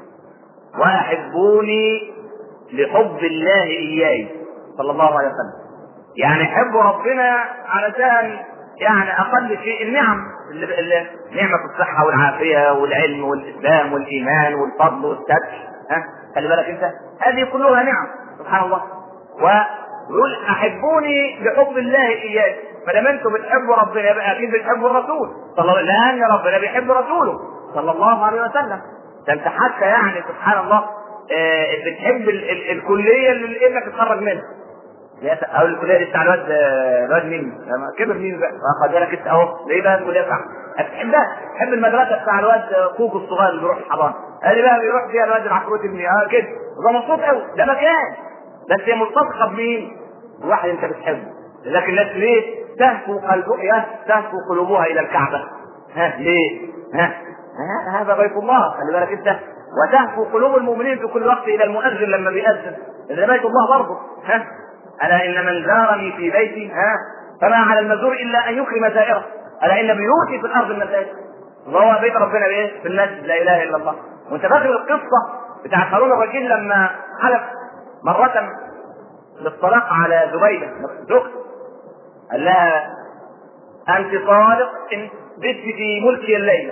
واحبوني لحب الله اياي صلى الله عليه وسلم يعني حب ربنا علشان يعني اقل شيء النعم اللي اللي نعمه الصحه والعافيه والعلم والاسلام والايمان والفضل والستر ها خلي بالك انت هذه كلها نعم سبحان الله ويقول احبوني بحب الله اياي ما دام انتم بتحبوا ربنا يبقى اكيد بتحبوا الرسول صلى الله لان ربنا بيحب رسوله صلى الله عليه وسلم ده انت حتى يعني سبحان الله آه بتحب ال- ال- الكليه اللي ابنك اتخرج منها او الكليه دي بتاع الواد الواد مين؟ لما كبر مين بقى؟ واخد بالك انت اهو ليه بقى الكليه بتاعته؟ هتحبها تحب المدرسه بتاع الواد كوكو الصغير اللي بيروح الحضانه قال لي بقى بيروح فيها الواد العفروت ابني اه كده ده مبسوط قوي ده مكان بس هي ملتصقه بمين؟ بواحد انت بتحبه لكن الناس ليه؟ تهفو قلبها تهفو قلوبها الى الكعبه ها ليه؟ ها ها هذا بيت الله خلي بالك انت وتهفو قلوب المؤمنين في كل وقت الى المؤذن لما بيأذن ده بيت الله برضه ها الا ان من زارني في بيتي ها فما على المزور الا ان يكرم زائره الا ان بيوتي في الارض المساجد وهو بيت ربنا بايه؟ في المسجد لا اله الا الله وانت فاكر القصه بتاع هارون الرشيد لما حلف مره بالطلاق على زبيده زوجته قال لها انت طالق ان بت في ملكي الليله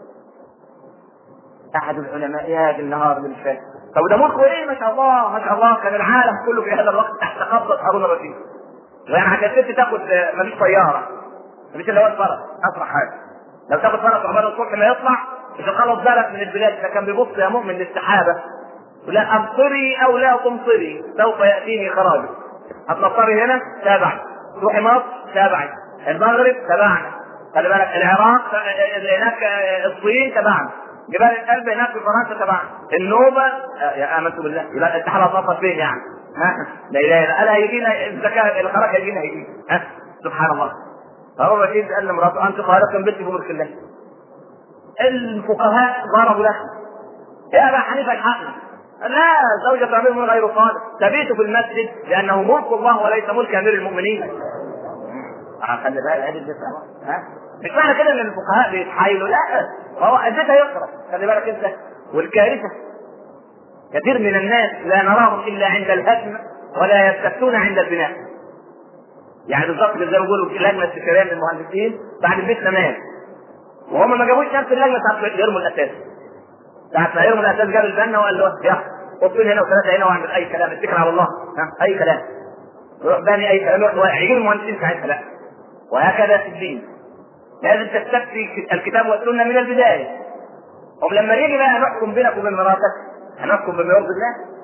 احد العلماء يا دي النهار اللي مش فاهم طب ده ملكه ايه ما شاء الله ما شاء الله كان العالم كله في هذا الوقت تحت قبضه هارون الرشيد يعني عشان الست تاخد مفيش طياره مفيش الا هو الفرس اسرع حاجه لو تاخد فرس عقبال الصبح ما يطلع مش هتخلص بالك من البلاد ده كان بيبص يا مؤمن للسحابه لا امطري او لا تمطري سوف ياتيني خراجك هتمطري هنا تابعي تروحي مصر تابعي المغرب تبعنا خلي بالك العراق اللي هناك الصين تبعنا جبال القلب هناك في فرنسا تبعنا النوبه يا امنت بالله يبقى الاتحاد هتوصل فين يعني؟ ها لا اله الا الله هيجينا الزكاه الخراج هيجينا هيجينا ها سبحان الله فهو الرشيد قال لمراته انت خالق بنت في ملك الله الفقهاء ضربوا له يا ابا حنيفه الحقنا لا زوجة أمير من غير صالح تبيت في المسجد لأنه ملك الله وليس ملك أمير المؤمنين. آه خلي بالك هذه ها مش معنى كده ان الفقهاء بيتحايلوا لا هو اديتها يقرا خلي بالك انت والكارثه كثير من الناس لا نراهم الا عند الهدم ولا يستفتون عند البناء يعني بالظبط زي ما بيقولوا لجنه استشاريه من المهندسين بعد البيت تمام وهم ما جابوش نفس اللجنه بتاعت يرموا الاساس ساعة ما يرموا الاساس جاب البنا وقال له يا حطين هنا وثلاثه هنا واعمل اي كلام اتكل على الله ها اي كلام يروح باني اي كلام يروح واقع يجيب المهندسين ساعتها لا وهكذا في الدين لازم تستفتي الكتاب والسنه من البدايه هم لما يجي بقى نحكم بينك وبين مراتك هنحكم بما يرضي الله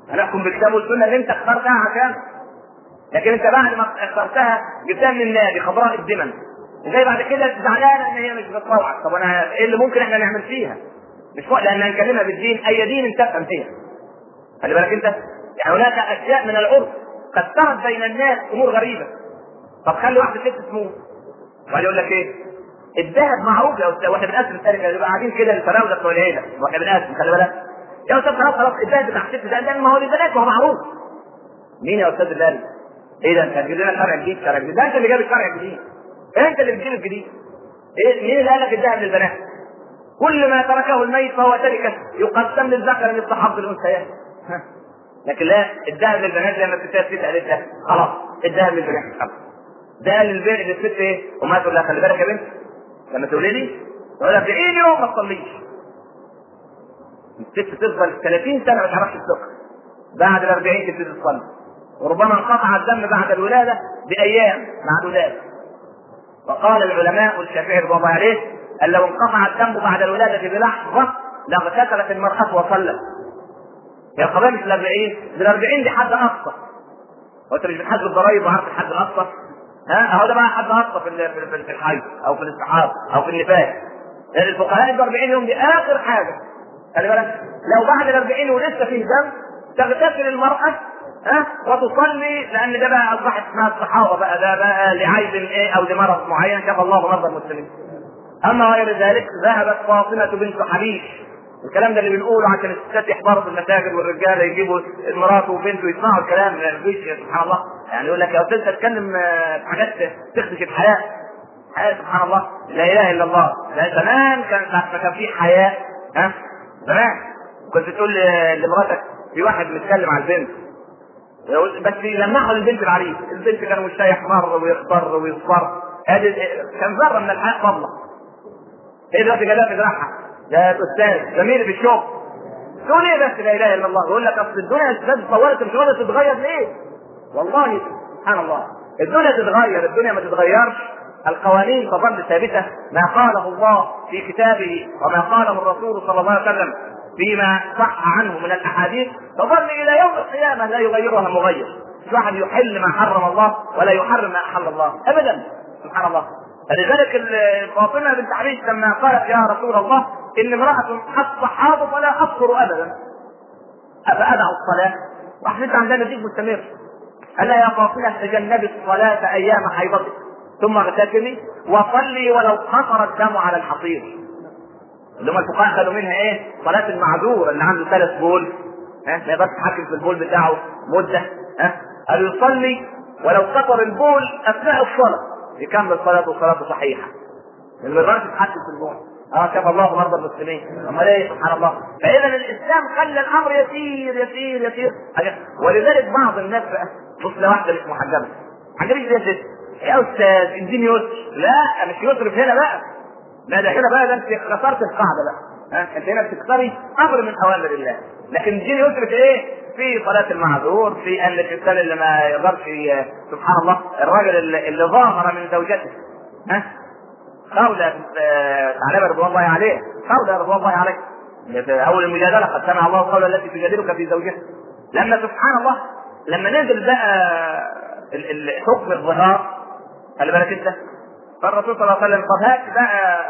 هنحكم بالكتاب والسنه اللي انت اخترتها عشان لكن انت بعد ما اخترتها جبتها من النادي خضراء الدمن وجاي بعد كده زعلانه ان هي مش بتطوعك طب انا ايه اللي ممكن احنا نعمل فيها؟ مش فوق لان هنكلمها بالدين اي دين انت تفهم فيها خلي بالك انت يعني هناك اشياء من العرف قد ترد بين الناس امور غريبه طب خلي واحده ست تموت وبعدين يقول لك ايه؟ الذهب معروف يا استاذ واحنا بنقسم التركه نبقى قاعدين كده الفراوده بتوع العيله واحنا بنقسم خلي بالك يا استاذ خلاص خلاص الذهب بتاع الست ده ده ما هو للبنات ما هو معروف مين يا استاذ اللالي؟ ايه ده انت هتجيب لنا شرع جديد شرع جديد ده انت اللي جايب الشرع الجديد انت اللي بتجيب الجديد ايه مين اللي قال لك الذهب للبنات؟ كل ما تركه الميت فهو تركه يقسم للذكر مثل حظ الانثيين لكن لا الذهب للبنات لما الستات تسال الذهب خلاص الذهب للبنات خلاص ده للبنت للست ايه؟ وما تقول لها خلي بالك يا بنت لما تولدي تقول لها ادعي لي يوم ما تصليش الست تفضل 30 سنه ما تعرفش السكر بعد ال 40 تبتدي تصلي وربما انقطع الدم بعد الولاده بايام معدودات وقال العلماء والشافعي رضي الله عليه ان لو انقطع الدم بعد الولاده بلحظه لاغتسلت المراه وصلت هي القضيه مش ال 40 دي ال 40 دي حد اقصى وانت مش بتحاسب الضرايب وعارف الحد الاقصى ها اهو ده بقى حد اقصى في ال- في ال- في الحيض او في الاستحاضه او في النفاس لان الفقهاء ال 40 يوم دي اخر حاجه خلي بالك لو بعد ال 40 ولسه فيه دم تغتسل المراه ها وتصلي لان ده بقى اصبحت اسمها الصحابه بقى ده بقى لعيب ايه او لمرض معين شفى الله مرضى المسلمين اما غير ذلك ذهبت فاطمه بنت حبيش الكلام ده اللي بنقوله عشان الستات يحضروا في المساجد والرجاله يجيبوا مراته وبنته يسمعوا الكلام ما فيش سبحان الله يعني يقول لك يا استاذ تتكلم آه، في حاجات تخدش الحياه حياه سبحان الله لا اله الا الله لا زمان كان ساعة ما كان في حياه ها زمان كنت تقول ل- لمراتك في واحد بيتكلم على البنت يقول- بس يلمحوا للبنت العريس البنت كان مش يحمر ويخضر ويصفر هذه كان ذره من الحياه فضله هي دلوقتي جايه في دراعها يا استاذ زميلي في الشغل تقول ايه بس لا اله الا الله يقول لك اصل الدنيا استاذ اتطورت مش راضيه تتغير ليه؟ والله سبحان الله الدنيا تتغير الدنيا ما تتغيرش القوانين تظل ثابته ما قاله الله في كتابه وما قاله الرسول صلى الله عليه وسلم فيما صح عنه من الاحاديث تظل الى يوم القيامه لا يغيرها مغير مش واحد يحل ما حرم الله ولا يحرم ما احل الله ابدا سبحان الله فلذلك ال- فاطمه بنت حبيب لما قالت يا رسول الله ان امراه حق حاض فلا اصبر ابدا افادع الصلاه واحد انت عندنا نتيجه مستمر الا يا فاطمه تجنبي الصلاه ايام حيضتك ثم اغتسلي وصلي ولو قطر الدم على الحصير اللي هم الفقهاء خدوا منها ايه؟ صلاه المعذور اللي عنده ثلاث بول ها ما يقدرش يتحكم في البول بتاعه مده ها قال يصلي ولو قطر البول اثناء الصلاه يكمل صلاته صلاته صحيحه اللي ما يقدرش يتحكم في البول اه شاف الله مرضى المسلمين امال ايه سبحان الله فاذا الاسلام خلى الامر يسير يسير يسير ولذلك بعض الناس بقى بص لواحده مش محجبه محجبه ازاي يا ست؟ يا استاذ الدين يسر لا مش يسر في هنا بقى لا ده هنا بقى ده انت كسرت القاعده بقى ها انت هنا بتكسري امر من اوامر الله لكن الدين يسر في ايه؟ في صلاة المعذور في ان الانسان اللي ما يقدرش ي- سبحان الله الراجل اللي, اللي ظاهر من زوجته ها خولة آه، ثعلبة رضوان الله عليه خولة رضوان الله عليه اللي في اول المجادلة قد سمع الله قول التي تجادلك في زوجها لما سبحان الله لما نزل بقى ال- ال- حكم الظهار خلي بالك انت فالرسول صلى الله عليه وسلم طب هات بقى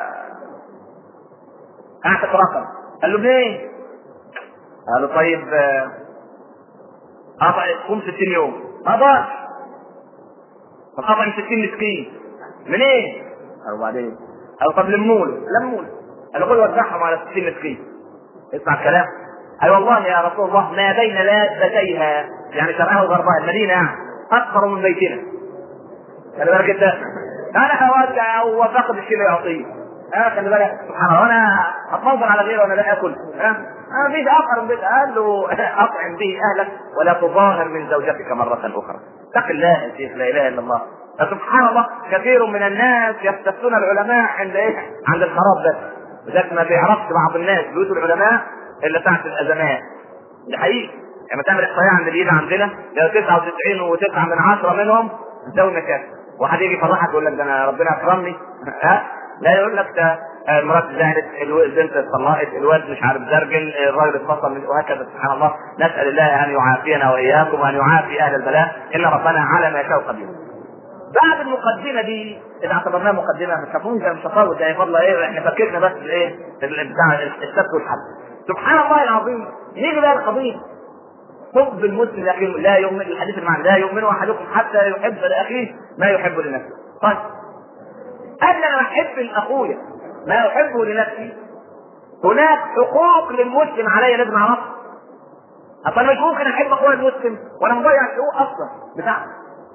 اعتق رقم قال له منين؟ قال له طيب آه، قطع قوم 60 يوم ما ضاعش طب قطع 60 مسكين منين؟ قال وبعدين قال طب لموله لموله قال له خد وزعهم على 60 مسكين اسمع الكلام قال والله يا رسول الله ما بين لابتيها يعني شرقها وغربها المدينه يعني اكثر من بيتنا خلي بالك انت انا هودع وفقد الشيء اللي يعطيه ها خلي بالك سبحان الله انا اتنظر على غيره وانا لا اكل ها ما فيش اخر من بيت قال له اطعم به اهلك ولا تظاهر من زوجتك مره اخرى اتق الله يا شيخ لا اله الا الله فسبحان الله كثير من الناس يستفتون العلماء عند ايه؟ عند الخراب بس لذلك ما بيعرفش بعض الناس بيوت العلماء الا ساعه الازمات ده حقيقي لما تعمل احصائيه عند اليد عندنا لو 99 و9 من عشرة منهم ذوي مكاسب واحد يجي يفرحك يقول لك ده انا ربنا اكرمني ها لا يقول لك ده آه، مرات زعلت الو- البنت اتطلقت الواد مش عارف زرجل الراجل اتصل من- وهكذا سبحان الله نسال الله ان يعافينا واياكم وان يعافي اهل البلاء ان ربنا على ما يشاء قدير. بعد المقدمه دي اذا اعتبرناها مقدمه مش هتكون ده مش هطول ده فضل ايه احنا فكرنا بس الايه ال- بتاع السبت والحد. سبحان الله العظيم نيجي بقى القضيه حب المسلم لاخيه لا يؤمن الحديث المعنى لا يؤمن احدكم حتى يحب لاخيه ما يحب لنفسه. طيب قبل ان احب لاخويا ما يحبه لنفسي هناك حقوق للمسلم علي لازم اعرفها. اصل مش ممكن احب اخويا المسلم وانا مضيع الحقوق اصلا بتاعته.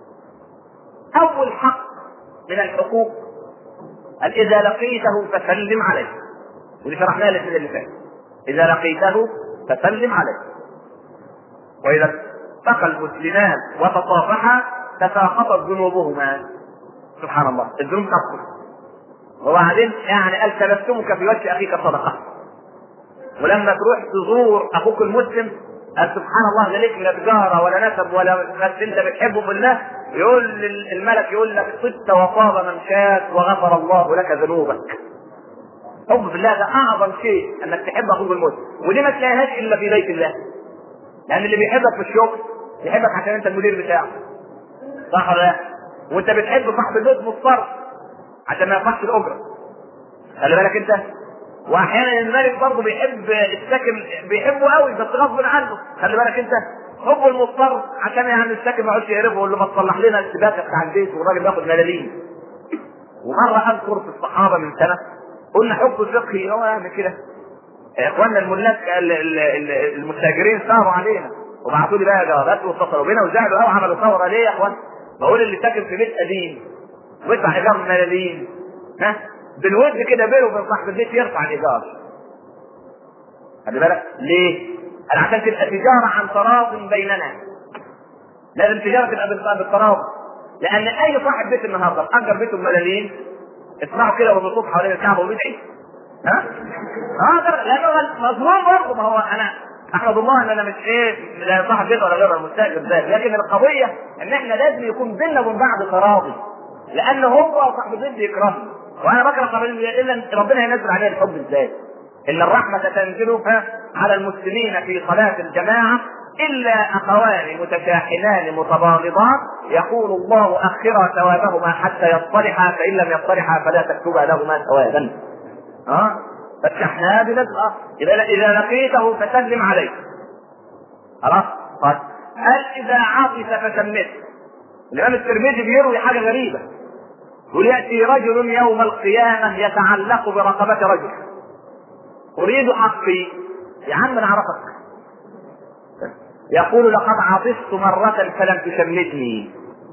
اول حق من الحقوق قال اذا لقيته فسلم عليه. ودي شرحناها الاثنين اللي فات. اذا لقيته فسلم عليه. واذا التقى المسلمان وتصافحا تساقطت ذنوبهما سبحان الله الذنوب تسقط وبعدين يعني قال تبسمك في وجه اخيك صدقه ولما تروح تزور اخوك المسلم قال سبحان الله لا ليك لا تجاره ولا نسب ولا بس انت بتحبه بالله يقول لل- الملك يقول لك صدت وطاب ممشاك وغفر الله لك ذنوبك حب بالله ده اعظم شيء انك تحب اخوك المسلم ودي ما تلاقيهاش الا في بيت الله لان اللي بيحبك في الشغل يحبك عشان انت المدير بتاعه صح ولا لا؟ وانت بتحب صاحب البيت مضطر عشان ما يدفعش الاجره خلي بالك انت واحيانا الملك برضه بيحب الساكن بيحبه قوي بس غصب عنه خلي بالك انت حبه المضطر عشان يعني الساكن ما يقعدش يقربه ولا ما تصلح لنا السباكه بتاع البيت والراجل بياخد ملاليم ومره اذكر في الصحابه من سنه قلنا حب فقهي هو يعني كده يا اخوانا الملاك ال- ال- ال- المستاجرين سهروا علينا وبعتوا لي بقى جوابات واتصلوا بينا وزعلوا قوي عملوا ثوره ليه يا اخوان؟ بقول اللي ساكن في بيت قديم ويدفع ايجار ملاليم ها بالود كده بينه وبين صاحب البيت يرفع الايجار خلي بالك ليه؟ قال عشان تبقى تجاره عن تراض بيننا لازم تجاره تبقى بال- بالتراض لان اي صاحب بيت النهارده اجر بيته بملاليم اسمعوا كده وهو بيصوت حوالين الكعبه وبيدعي ها؟ اه ده لانه مظلوم برضه ما هو انا احمد الله ان انا مش ايه لا صاحب بيت ولا غير المستاجر ذات لكن القضيه ان احنا لازم يكون بيننا وبين بعض تراضي لان هو صاحب البيت بيكرهني وانا بكره صاحب البيت الا إن ربنا ينزل عليه الحب ازاي ان الرحمه تنزل ها، على المسلمين في صلاه الجماعه الا اخوان متشاحنان متباغضان يقول الله اخرا ثوابهما حتى يصطلحا فان لم يصطلحا فلا تكتبا لهما ثوابا ها فتحناه بنزغه اذا اذا لقيته فسلم عليه خلاص طيب قال اذا عطس فشمته الامام الترمذي بيروي حاجه غريبه يقول ياتي رجل يوم القيامه يتعلق برقبه رجل اريد حقي يا عم انا اعرفك يقول لقد عطست مرة فلم تشمتني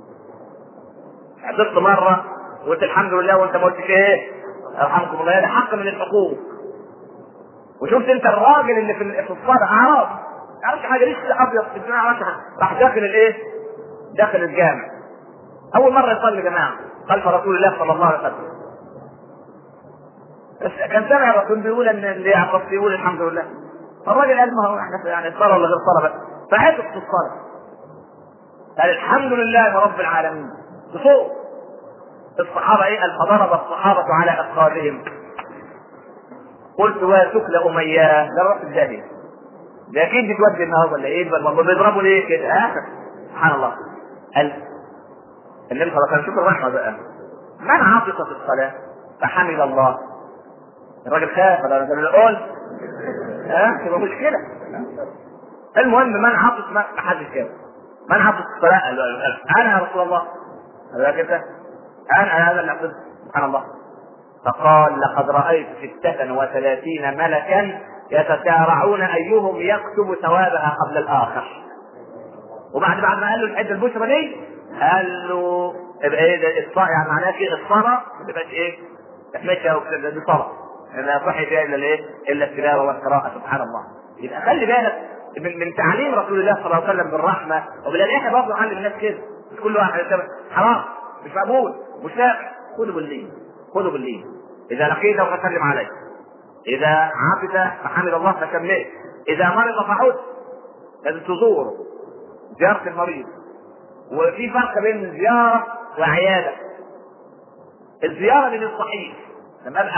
عطست مرة وقلت الحمد لله وانت ما قلتش ايه ارحمكم الله ده حق من الحقوق وشفت انت الراجل اللي في في الصدى اعرابي ما يعرفش حاجه لسه ابيض في الدنيا ما يعرفش حاجه راح داخل الايه؟ داخل الجامع اول مره يصلي جماعه خلف رسول الله صلى الله عليه وسلم بس كان سامع الرسول بيقول ان اللي يعرف يقول الحمد لله فالراجل قال ما هو احنا يعني صلاه ولا غير صلاه بس فحفظ في الصلاه قال الحمد لله رب العالمين بصوت الصحابه ايه قال فضرب الصحابه على اثقالهم قلت واتكل امياه ده روح الجاهل ده اكيد بتودي النهارده ولا ايه بل والله بيضربوا ليه كده ها سبحان الله قال النبي صلى الله عليه وسلم شوف الرحمه بقى من عطس في الصلاه فحمد الله الراجل خاف ولا ولا قول ها تبقى مشكله المهم من عطس ما ما حدش كده من عطس في الصلاه قال له انا يا رسول الله قال لك انت انا هذا اللي عطس سبحان الله فقال لقد رأيت ستة وثلاثين ملكا يتسارعون أيهم يكتب ثوابها قبل الآخر وبعد بعد ما قال له الحجة البشرى دي قال له يبقى ايه ده الصلاة يعني معناها كده الصلاة ما تبقاش ايه تحمشها وكده دي صلاة لا صحي فيها الا الايه الا التلاوة والقراءة سبحان الله يبقى خلي بالك من, من تعليم رسول الله صلى الله عليه وسلم بالرحمة وبالله احنا برضه نعلم الناس كده مش كل واحد يتبع حرام مش مقبول مش نافع خذوا بالليل خذوا بالليل اذا لقيته فسلم عليه اذا عطس فحمد الله فكمله اذا مرض فعد لازم تزوره زيارة المريض وفي فرق بين زيارة وعيادة الزيارة للصحيح لما ابقى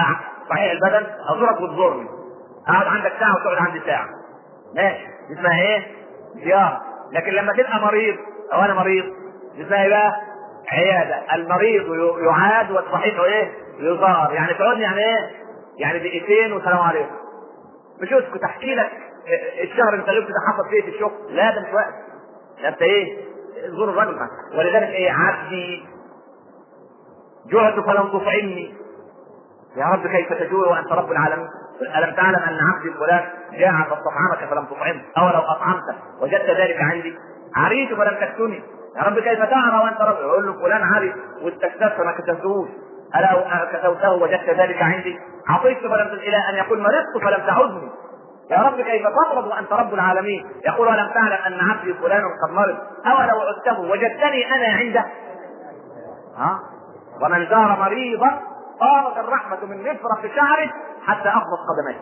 صحيح البدن ازورك وتزورني اقعد عندك ساعه وتقعد عندي ساعه ماشي دي اسمها ايه؟ زياره لكن لما تبقى مريض او انا مريض دي اسمها ايه بقى؟ عياده المريض ي- يعاد والصحيح ايه؟ يزار يعني تقعدني يعني ايه؟ يعني دقيقتين وسلام عليكم مش اسكت احكي لك الشهر اللي غلبت ده حصل فيه في الشغل لا ده مش وقت ده انت ايه؟ زور الرجل معك. ولذلك ايه عبدي جعت فلم تطعمني يا رب كيف تجوع وانت رب العالمين الم تعلم ان عبدي فلان جاع فاستطعمك فلم تطعمه او لو اطعمته وجدت ذلك عندي عريت فلم تكتني يا رب كيف تعرى وانت رب يقول له فلان عري واستكتبت ما كتبتهوش الا كتبته وجدت ذلك عندي عطيت فلم ت- الى ان يقول مرضت فلم تعدني يا رب كيف تقرض وانت رب العالمين يقول الم تعلم ان عبدي فلان قد مرض او لو عدته وجدتني انا عنده ها ومن زار مريضا طارت الرحمة من مفرق شعره حتى أخبط قدميه.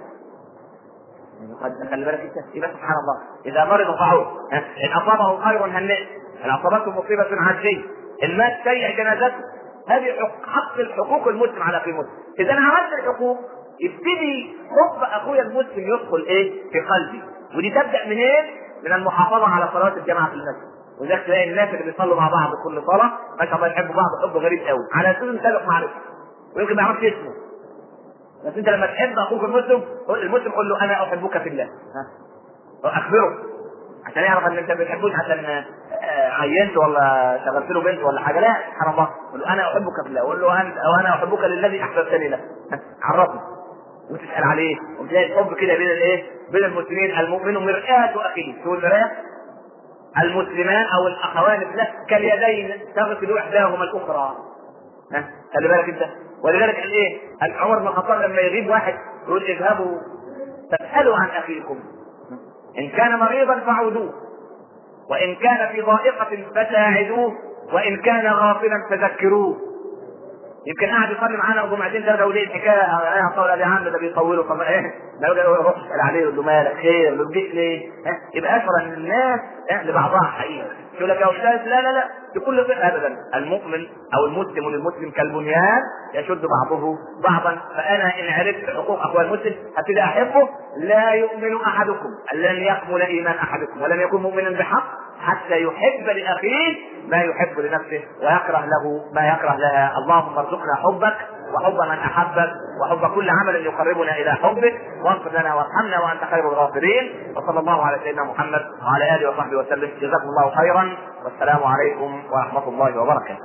قد خلي بالك انت يبقى سبحان الله اذا مرض فعود ان اصابه خير هنئ ان اصابته مصيبه عجزي المات سيء جنازته هذه حق- حق الحقوق المسلم على اخي المسلم اذا انا عملت الحقوق يبتدي حب اخويا المسلم يدخل ايه في قلبي ودي تبدا منين؟ من المحافظه على صلاه الجماعه في المسجد وذلك تلاقي الناس اللي بيصلوا مع بعض كل صلاه ما شاء الله يحبوا بعض حب غريب قوي على اساس ان سابق معرفه ويمكن ما يعرفش اسمه بس انت لما تحب اخوك المسلم قول- المسلم قول له انا احبك في الله ها اخبره عشان يعرف ان انت ما بتحبوش عشان آه، عينت ولا شغلت له بنت ولا حاجه لا سبحان الله قول له انا احبك في الله قول له انت او انا احبك للذي احببتني له ها، عرفني وتسال عليه وتلاقي الحب كده بين الايه؟ بين المسلمين المؤمن مرآة اخيه شو المرآة؟ المسلمان او الاخوان في الله كاليدين تغسل احداهما الاخرى ها خلي بالك انت ولذلك قال ايه؟ قال عمر بن الخطاب لما يغيب واحد يقول اذهبوا فاسالوا عن اخيكم ان كان مريضا فعودوه وان كان في ضائقه فساعدوه وان كان غافلا فذكروه يمكن قاعد يصلي معانا جمعتين ثلاثه وليه الحكايه انا هطول عليه عم ده بيطولوا طب ايه لو ده يروح يسال عليه يقول له مالك خير له بيك ليه؟ ها؟ يبقى اشرا الناس ها، لبعضها حقيقه يقول لك يا استاذ لا لا لا بكل ثقه ابدا المؤمن او المسلم للمسلم كالبنيان يشد بعضه بعضا فانا ان عرفت حقوق اخوان المسلم هبتدي احبه لا يؤمن احدكم لن يكمل ايمان احدكم ولن يكون مؤمنا بحق حتى يحب لاخيه ما يحب لنفسه ويكره له ما يكره لها اللهم ارزقنا حبك وحب من احبك وحب كل عمل يقربنا الى حبك واغفر لنا وارحمنا وانت خير الغافرين وصلى الله على سيدنا محمد وعلى اله وصحبه وسلم جزاكم الله خيرا والسلام عليكم ورحمه الله وبركاته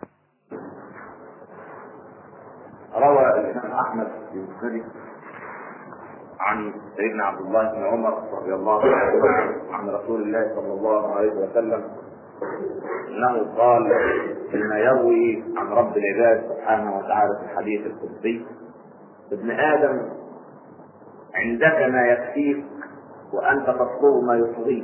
روى الامام احمد في مسنده عن سيدنا عبد الله بن عمر رضي الله عنه عن رسول الله صلى الله عليه وسلم انه قال فيما يروي عن رب العباد سبحانه وتعالى في الحديث القدسي ابن ادم عندك ما يكفيك وانت تطلب ما يطغيك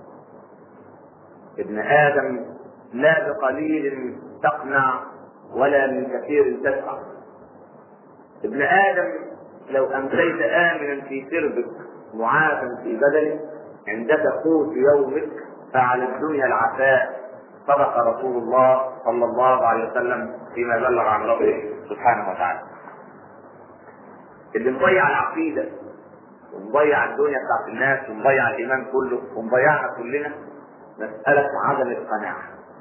ابن ادم لا بقليل تقنع ولا من كثير تسعى ابن ادم لو امسيت امنا في سربك معافا في بدنك عندك قوت يومك فعلى الدنيا العفاء صدق رسول الله صلى الله عليه وسلم فيما بلغ عن ربه سبحانه وتعالى اللي مضيع العقيده ومضيع الدنيا بتاعت الناس ومضيع الايمان كله ومضيعنا كلنا مساله عدم القناعه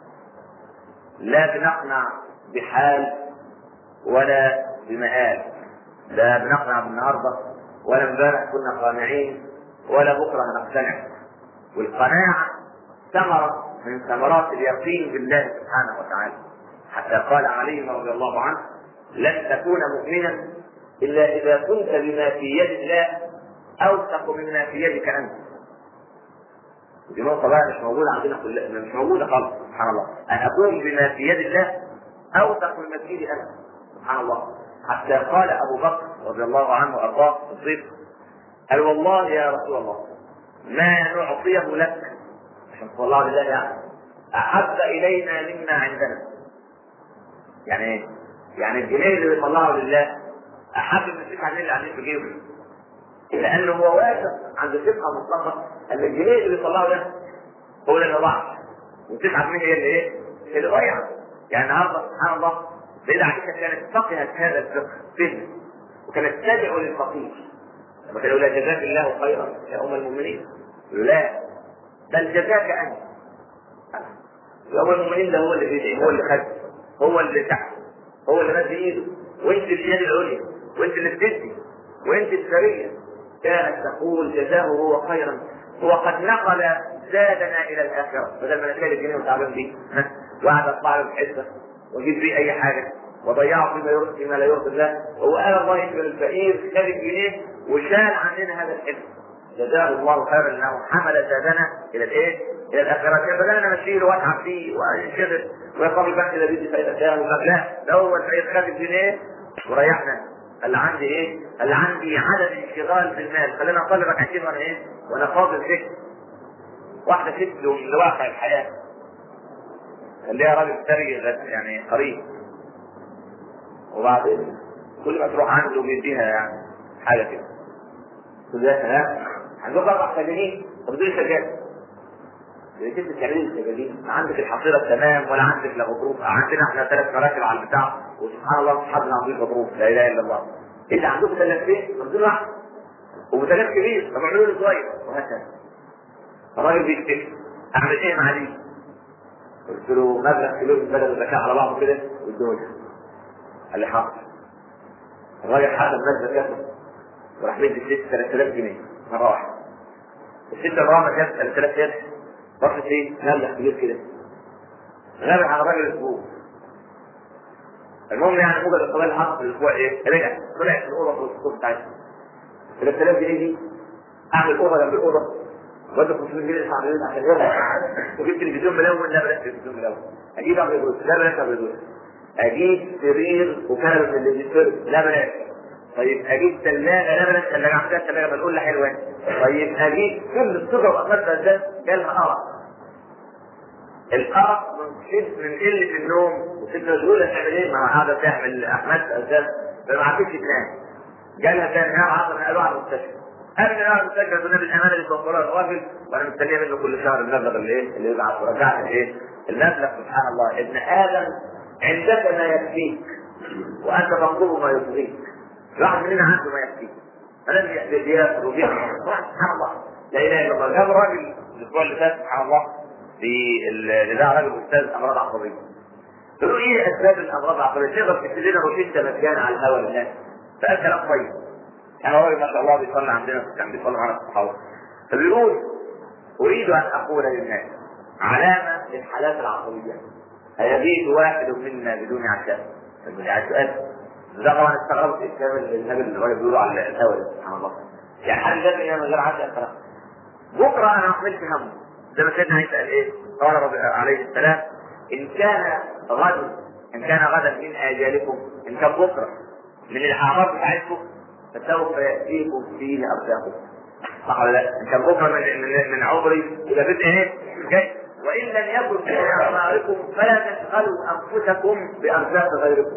لا بنقنع بحال ولا بمآل لا بنقنع بالنهارده ولا امبارح كنا قانعين ولا بكره هنقتنع والقناعه ثمره من ثمرات اليقين بالله سبحانه وتعالى حتى قال علي رضي الله عنه لن تكون مؤمنا الا اذا كنت بما في يد الله اوثق مما في يدك انت دي نقطة بقى مش موجودة عندنا كلنا مش موجودة خالص سبحان الله أن أكون بما في يد الله أوثق مما في يدي أنا سبحان الله حتى قال أبو بكر رضي الله عنه وأرضاه الصديق قال والله يا رسول الله ما نعطيه لك عشان صلى الله عليه يعني أحب إلينا مما عندنا يعني إيه؟ يعني الجنيه اللي بيطلعه لله أحب من التسعة جنيه اللي قاعدين في جيبه لأنه هو واثق عند ثقة مطلقة أن الجنيه اللي بيطلعه ده هو اللي ضاع والتسعة جنيه هي اللي إيه؟ اللي ضيعت يعني النهارده سبحان الله سيدة عائشة كانت فقهت هذا الفقه فهم وكانت تدعو للفقير لما كان يقول لها جزاك الله خيرا يا ام المؤمنين لا بل جزاك انت يا ام المؤمنين ده هو اللي بيدعي هو اللي خد هو اللي تحت هو اللي مد ايده وانت اليد العليا وانت اللي بتدي وانت السريه كانت تقول جزاه هو خيرا هو قد نقل زادنا الى الاخره بدل ما نشيل الجنيه وتعبان بيه ها؟ وقعد اطلع له الحسه واجيب بيه اي حاجه وضيعه فيما يرضي فيما لا يرضي الله وهو قال الله يقبل الفقير خد الجنيه وشال عننا هذا الحلم جزاه الله خيرا انه حمل زادنا الى الايه؟ الى الاخره كيف بدل انا امشي له واتعب فيه وانشغل ويقام البنك ده بيدي فائده كام لا ده هو الفقير خد الجنيه وريحنا اللي عندي ايه؟ اللي عندي عدد انشغال بالمال خلينا اصلي ركعتين وانا ايه؟ وانا فاضل ذكر واحده ست من واقع الحياه كان ليها راجل ثري يعني قريب وبعدين كل ما تروح عنده بيديها يعني حاجه كده تقول لها ها عندك اربع سجاجين طب دول سجاد كيف تعملي السجاجين؟ ما عندك الحصيره تمام ولا عندك لا غضروف عندنا احنا ثلاث مراكب على البتاع وسبحان الله اصحابنا عاملين غضروف لا اله الا الله اللي عندكم ثلاثتين عندنا واحد وثلاث كبير طب اعملوا له صغير وهكذا الراجل بيكتب اعمل ايه مع دي؟ قلت له مبلغ فلوس بدل الزكاه على بعضه كده وادوه قال لي حاضر الراجل حسب مبلغ ياخد وراح مدي الست 3000 جنيه مره واحده الست الرامه جابت 3000 يد رفعت ايه؟ مبلغ كبير كده غابت على الراجل اسبوع المهم يعني موجة القضايا اللي حصلت في الاسبوع ايه؟ رجع طلعت في الاوضه في الصوت بتاعتها 3000 جنيه دي اعمل اوضه جنب الاوضه وادي 500 جنيه ادفع جنيه عشان يرجع وجبت تلفزيون ملون لا بلاش تلفزيون ملون اجيب ابيض واسود لا بلاش ابيض واسود اجيب سرير وكنبه من اللي بيتفرد لا بلاش طيب اجيب ثلاجه لا بلاش ثلاجه عندها ثلاجه بنقول لها حلوه طيب اجيب كل الصغر واخدها ازاي جالها ارق الارق من شد من قله النوم وست مشغوله تعمل ايه؟ ما قاعده تعمل احمد اساس فما عرفتش تنام جالها كان نام عصر قالوا على المستشفى قبل ما يقعد المستشفى قلنا بالامانه اللي توفرها الراجل وانا مستنيه منه كل شهر المبلغ اللي ايه؟ اللي يبعث ورجعت الايه؟ المبلغ سبحان الله ابن ادم عندك ما يكفيك وانت تطلب ما يطغيك الواحد مننا عنده ما يكفيه فلم يأتي بياكل وبيعمل سبحان الله لا اله الا الله جاب راجل الاسبوع اللي فات سبحان الله في الاذاعه راجل استاذ امراض عصبيه قلت له ايه اسباب الامراض العصبيه؟ تقدر تكتب لنا روشته مجانا على الهواء للناس فقال كلام طيب يعني راجل ما شاء الله بيصلي عندنا كان بيصلي معانا في الصحابه فبيقول اريد ان اقول للناس علامه للحالات العصبيه هيبيت واحد منا بدون عشاء يعني سؤال ده طبعا استغربت الكلام اللي النبي اللي بيقولوا على الهوى ده سبحان الله يعني حد ده من غير عشاء خلاص بكره انا ما عملتش همه زي ما سيدنا عيسى قال ايه؟ قال رب عليه السلام ان كان غد ان كان غدا من اجالكم ان كان بكره من الاعمار بتاعتكم فسوف ياتيكم فيه ارزاقكم صح ولا لا؟ ان كان بكره من من, من عمري يبقى بدء ايه؟ جاي وان لم يكن من اعماركم فلا تشغلوا انفسكم بارزاق غيركم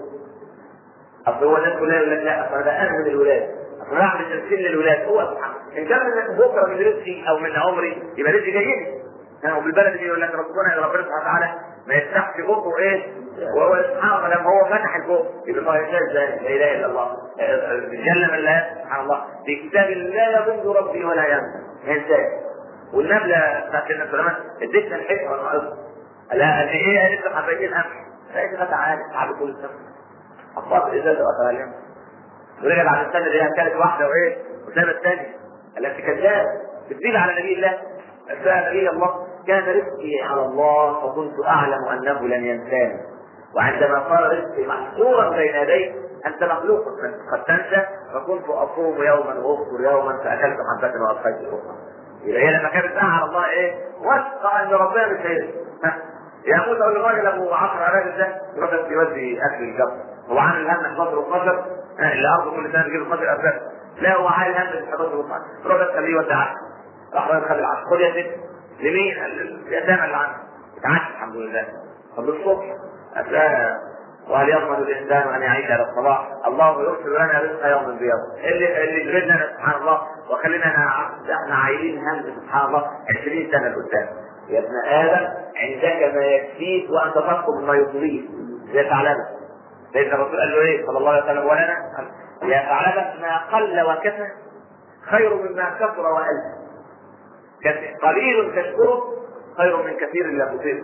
اصل هو الناس كلها يقول لك لا اصل ده انا من الولاد اصل انا اعمل تمثيل للولاد هو سبحان ان كان من بكره من رزقي او من عمري يبقى رزقي جاي لي انا وبالبلد يقول لك ربنا ربنا سبحانه وتعالى ما يفتحش بقه ايه وهو سبحان الله لما هو فتح البق يبقى ما ينساش ازاي لا اله الا الله بيتكلم الله سبحان الله في كتاب لا يضل ربي ولا ينسى ما ينساش والنبله بتاعت سيدنا سليمان اديتنا الحكمه والموعظه لا قال ايه قالت له حبيتين امس فاذا تعالى تعالى كل سنه حطها في الازازه وقتها اليوم ورجع بعد السنه دي كانت واحده وايه وسابت الثانيه التي كذاب بتزيد على نبي الله يا نبي الله كان رزقي على الله فكنت اعلم انه لن ينساني وعندما صار رزقي محصورا بين يدي انت مخلوق قد تنسى فكنت اصوم يوما وافطر يوما فاكلت حبه والقيت اخرى يبقى هي لما كانت على الله ايه؟ وثق ان ربنا مش هيرزق يا موسى اقول للراجل ابو 10 راجل ده يروح يودي اكل الجبر هو عامل هم 11 و12 اللي ارضه كل سنه يجيب 12 اسباب لا هو عامل هم 11 و12 روح بس خليه يودع 10 راح راجل خلي 10 خد يا ست لمين؟ اليتامى اللي عنده اتعاش الحمد لله طب الصبح هتلاقيها وهل يضمن الانسان ان يعيش على الصباح؟ الله يرسل لنا رزق يوم بيوم اللي اللي جبنا سبحان الله وخلينا احنا عايلين هم سبحان الله 20 سنه لقدام يا ابن ادم عندك ما يكفيك وانت تطلب ما يطغيك زي ثعلبه سيدنا الرسول قال له ايه صلى الله عليه وسلم ولنا يا ثعلبة ما قل وكفى خير مما كثر وألف قليل تشكره خير من كثير لا تطيق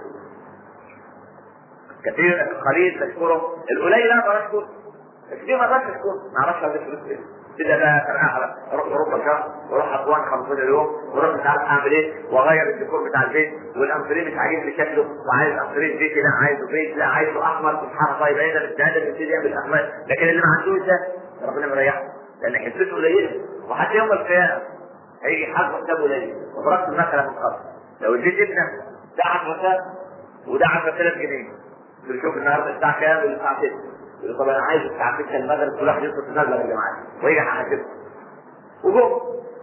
كثير قليل تشكره القليل لا تشكره كثير ما تشكره ما اعرفش هذا الفلوس ليه كده بقى كان احلى اروح اوروبا شهر واروح اسوان 15 يوم واروح مش عارف اعمل ايه واغير الديكور بتاع البيت والامثلين مش عاجبني شكله وعايز امثلين زيتي لا عايزه بيت لا عايزه احمر سبحان الله يبقى ده السعاده بيبتدي يعمل احمر لكن اللي ما عندوش ده ربنا مريحه لان حسته قليله وحتى يوم القيامه هيجي حد حسابه قليل وضربت المثل من قبل لو اديت ابنك ده 10 وده 10000 جنيه تشوف النهارده الساعه كام الساعه 6 يقول طب انا عايز الساعه 6 المغرب كل واحد يصرف المبلغ اللي معاه ويجي حاسبه وجم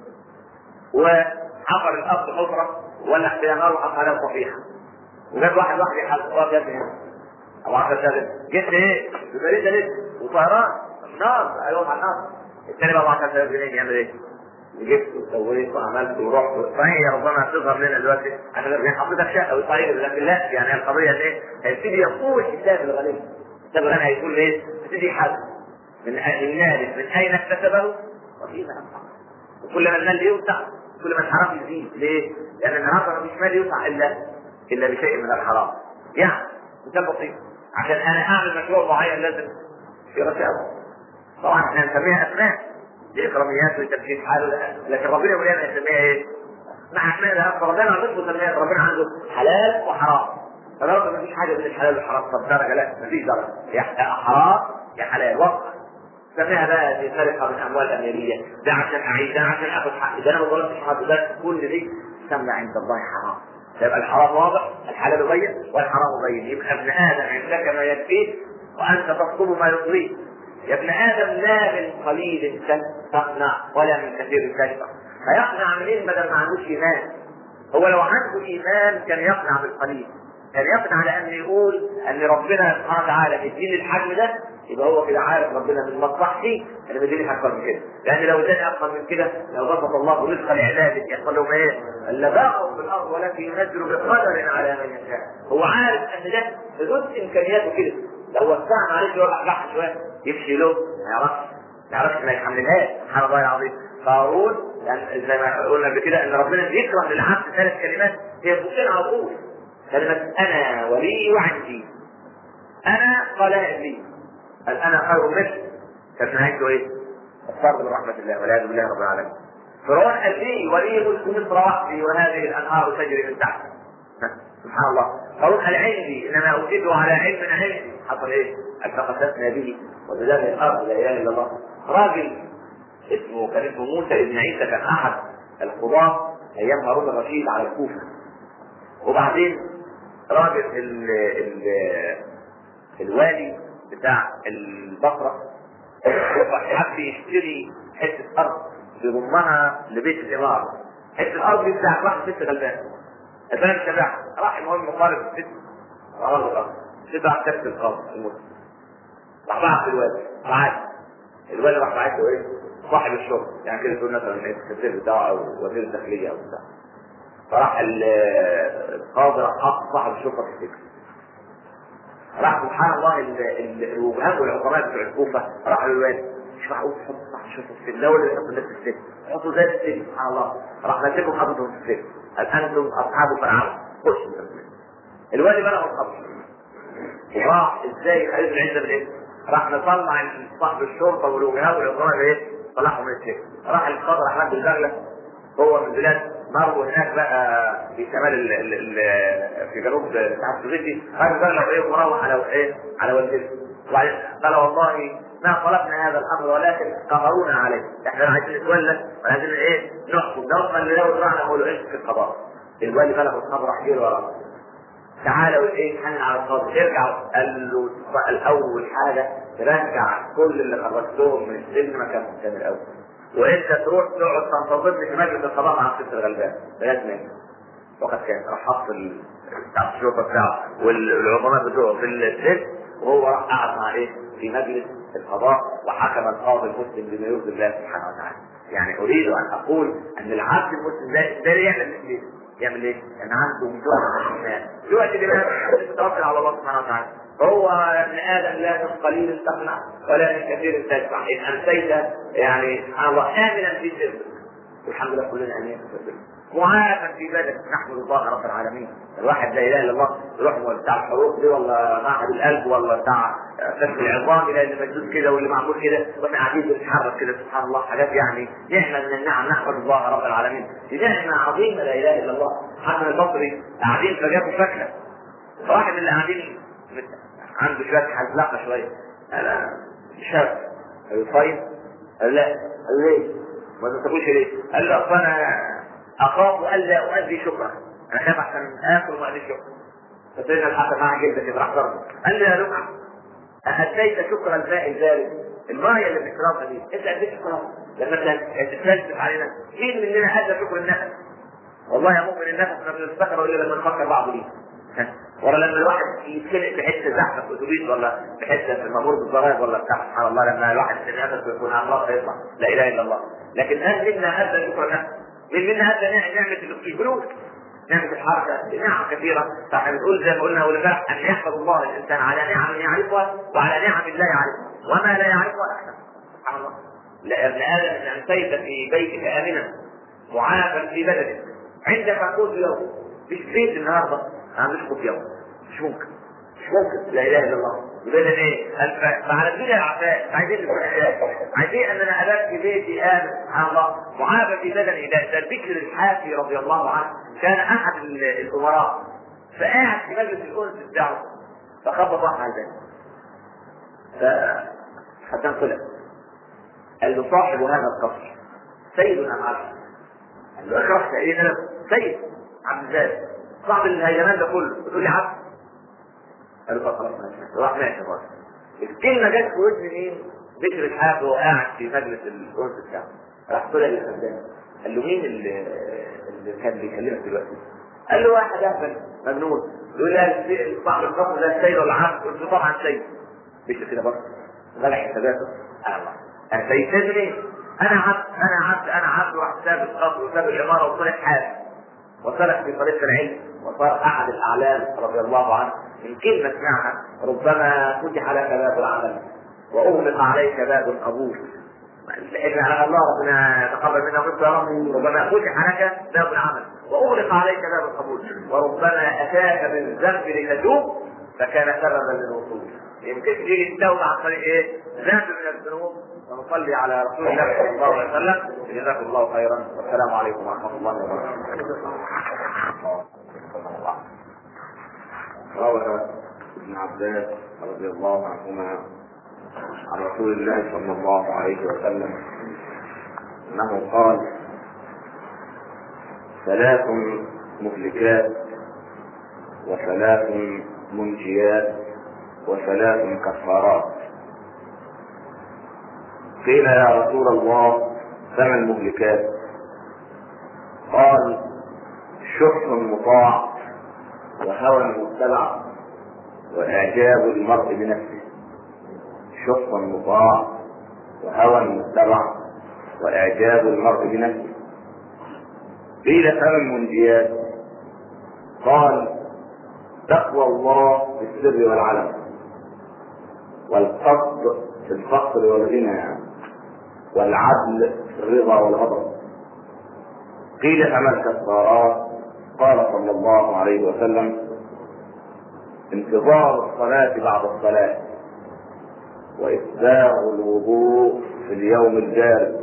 وحفر الارض حفره ولع فيها نار وحط عليها صفيحه وجاب واحد واحد يحاسب اه يا ابني ابو 10000 جبت ايه؟ ببريد لسه وطيران نار ايوه على النار الثاني بقى 10000 جنيه يعمل ايه؟ جبت وسويت وعملت ورحت صحيح يا ربنا هتظهر لنا دلوقتي عشان يعني حضرتك شقه وصحيح لكن لا يعني القضيه ايه؟ هيبتدي يقول حساب الغني حساب الغني هيقول ايه؟ هيبتدي يحاسب من المال من اين اكتسبه وفيما انفقه وكل ما المال يوسع كل ما الحرام يزيد ليه؟ لان النهارده مفيش مال يوسع الا الا بشيء من الحرام يعني مثال بسيط عشان انا اعمل مشروع معين لازم في رشاوى طبعا احنا نسميها اسماء دي اكراميات وتمشيط حاله لكن ربنا يقول لنا يسميها ايه؟ مع اسماء ده ربنا ما تثبت ان ربنا عنده حلال وحرام فالنهارده ما فيش حاجه بين الحلال والحرام طب درجه لا ما فيش درجه يا حرام يا حلال وقت سميها بقى دي سرقه من اموال اميريه ده عشان اعيش ده عشان اخد حقي ده انا ما ظلمتش حد ده كل دي تسمى عند الله حرام يبقى الحرام واضح الحلال بين والحرام بين يبقى ابن ادم عندك ما يكفيك وانت تطلب ما يرضيك يا ابن ادم لا من قليل تقنع ولا من كثير تشفع فيقنع منين بدل ما عندوش ايمان هو لو عنده ايمان كان يقنع بالقليل كان يقنع لان يقول ان ربنا سبحانه وتعالى يديني الحجم ده يبقى هو كده عارف ربنا من مصلحتي انا بديني اكثر من كده لان لو اداني اكثر من كده لو بسط الله رزقا لعباده يحصل لهم ايه؟ اللباقه في الارض ولكن ينزل بقدر على من يشاء هو عارف ان ده حدود امكانياته كده لو وسعنا عليه شويه راح شويه يمشي له ما يعرفش ما يعرفش ما يحملهاش سبحان الله العظيم قارون يعني زي ما قلنا قبل كده ان ربنا بيكره للعبد ثلاث كلمات هي بوكين على طول كلمه انا ولي وعندي انا قلائل لي قال انا خير منك كانت نهايته ايه؟ الطرد من رحمه الله والعياذ بالله رب العالمين فرعون قال لي ولي ملك مصر وحدي وهذه الانهار تجري من تحت سبحان الله قارون قال عندي انما اوتيته على علم عندي حصل ايه؟ التقسمنا به وبذلك الارض لا اله الا الله راجل اسمه كان اسمه موسى بن عيسى كان احد القضاة ايام هارون الرشيد على الكوفة وبعدين راجل ال ال الوالي بتاع البصرة حب يشتري حتة أرض يضمها لبيت الإمارة حتة الأرض دي بتاعت واحد ست غلبان البلد تبعها راح المهم طالب الست أرض الأرض ست راح تكتب القاضي المسلم راح بعت الوالي بعت الوالي راح بعت له إيه؟ صاحب الشغل يعني كده تقول مثلا ايه السفير بتاعه او وزير الداخليه او بتاع فراح القاضي راح حط صاحب الشرطه في السجن راح سبحان الله الوجهاء والعظماء بتوع الكوفه راحوا للوالي مش معقول تحط صاحب الشرطه في السجن لا ولا يحط الناس في السجن يحطوا زي السجن سبحان الله راح ماسكهم حاططهم في السجن قال انتم اصحاب فرعون خشوا الوالي بلغ الخبر وراح ازاي خليل العزه بالايه؟ راح نطلع صاحب الشرطه والوجهاء والعظماء ايه؟ طلعهم من السجن راح القاضي راح نادي البغله هو من بلاد مرو هناك بقى في شمال ال ال ال في جنوب الاتحاد السوفيتي راح البغله وايه ومروح على ايه على والدته وبعدين قال والله ما طلبنا هذا الامر ولكن قهرونا عليه احنا عايزين نتولى وعايزين ايه نحكم نضمن اللي لو طلعنا نقول ايش في القضاء الوالي بلغ الخبر راح يجري وراه تعالوا ايه حنن على القاضي ارجع قال له الاول حاجه ترجع كل اللي خرجتهم من السجن مكانهم كان الاول وانت تروح تقعد تنتظرني في مجلس القضاء مع الست الغلبان بلاد مين وقد كان راح حط بتاع الشرطه بتاعه والعظماء بتوعه في السجن وهو راح قعد مع ايه في مجلس القضاء وحكم القاضي المسلم بما يرضي الله سبحانه وتعالى يعني اريد ان اقول ان العبد المسلم ده ده يعمل ايه؟ يعمل ايه؟ يعني عنده جوع من الايمان، جوع الايمان توكل على الله سبحانه وتعالى، هو ابن ادم لا من قليل تقنع ولا من كثير تدفع ان امسيت يعني سبحان الله امنا في سرك والحمد لله كلنا امين في سرك معافى في بدنك نحمد الله رب العالمين الواحد لا اله الا الله يروح بتاع الحروق دي ولا معهد القلب ولا بتاع كشف العظام الى اللي مجدود كده واللي معمول كده واحنا قاعدين بنتحرك كده سبحان الله حاجات يعني نعمه من النعم نحمد الله رب العالمين دي نعمه عظيمه لا اله الا الله حسن البصري قاعدين فجابوا شكله فواحد من اللي قاعدين عنده شويه حزلقه شويه انا شاب قال له طيب قال لا قال له ليه؟ ما تقولش ليه؟ قال له اصل انا اخاف الا اؤدي شكرا انا خايف احسن اكل وما ادي شكرا فسيدنا الحسن مع جلدك كده راح ضربه قال له يا لقعه أأديت شكر الماء البارد المايه اللي بنشربها دي انت اديت شكرها لما تتفلسف علينا مين مننا ادى شكر النفس والله يا مؤمن النفس ما بنفتكره الا لما نفكر بعض ليه ولا لما الواحد يتخنق في حته زحمه في اتوبيس ولا في حته في المامور بالضرائب ولا بتاع سبحان الله لما الواحد نفسه يكون امراض هيطلع لا اله الا الله لكن هل منا ادى شكر النفس؟ من منا ادى نعمه الفلوس نعمة الحركة نعم كثيرة فاحنا بنقول زي ما قلنا ولله أن يحفظ الله الإنسان على نعم يعرفها وعلى نعم لا يعرفها وما لا يعرفها أحسن سبحان الله لا يا ابن آدم إن أمسيت في بيتك آمنا معافى في بدنك عندك قوت يوم مش بيت النهارده أنا مش قوت يوم مش ممكن مش ممكن لا إله إلا الله يبقى ده ايه؟ فعلى الدنيا العفاء عايزين نكون عايزين ان انا ابات في بيتي امن سبحان الله معافى في بدني ده ده البكر الحافي رضي الله عنه كان احد الامراء فقاعد في مجلس الانس بتاعه فخبط واحد على الباب فحسن طلع قال له صاحب هذا القصر سيد ام عبد قال له اكرهت ايه انا سيد عبد الزاد صاحب الهيجمان ده كله بتقول لي عبد قال له خلاص ماشي راح ماشي خلاص الكلمه جت في ودن مين؟ ذكر الحافظ وهو قاعد في مجلس الانس بتاعه راح طلع للخدام قال له مين اللي, اللي كان بيكلمك دلوقتي؟ قال له واحد اهبل مجنون يقول لي صاحب القصر ده السيد ولا عبد؟ قلت له طبعا سيد مش كده برضه غلع حساباته الله انا سيد سيد ليه؟ انا عبد انا عبد انا عبد واحد ساب القصر وساب العماره وطلع حاج وسلك في طريق العلم وصار احد الاعلام رضي الله عنه من كلمه سمعها ربما فتح لك باب العمل واغلق عليك باب القبول إن على الله ربنا تقبل منا ومنكم يا رب ربما فتح لك باب العمل واغلق عليك باب القبول وربما اتاك بالذنب لتتوب فكان سببا للوصول يمكن تيجي التوبه عن طريق ايه؟ ذنب من الذنوب ونصلي على رسول الله صلى الله عليه وسلم جزاكم الله خيرا والسلام عليكم ورحمه الله وبركاته. روى ابن عباس رضي الله عنهما عن رسول الله صلى الله عليه وسلم انه قال ثلاث مهلكات وثلاث منجيات وثلاث كفارات قيل يا رسول الله فما المهلكات قال شح مطاع وهوى متبع واعجاب المرء بنفسه شح مطاع وهوى متبع واعجاب المرء بنفسه قيل فما المنجيات قال تقوى الله في السر والعلم والقصد في الفقر والغنى والعدل في الرضا والغضب قيل فما الكفارات قال صلى الله عليه وسلم انتظار الصلاة بعد الصلاة وإسباغ الوضوء في اليوم البارد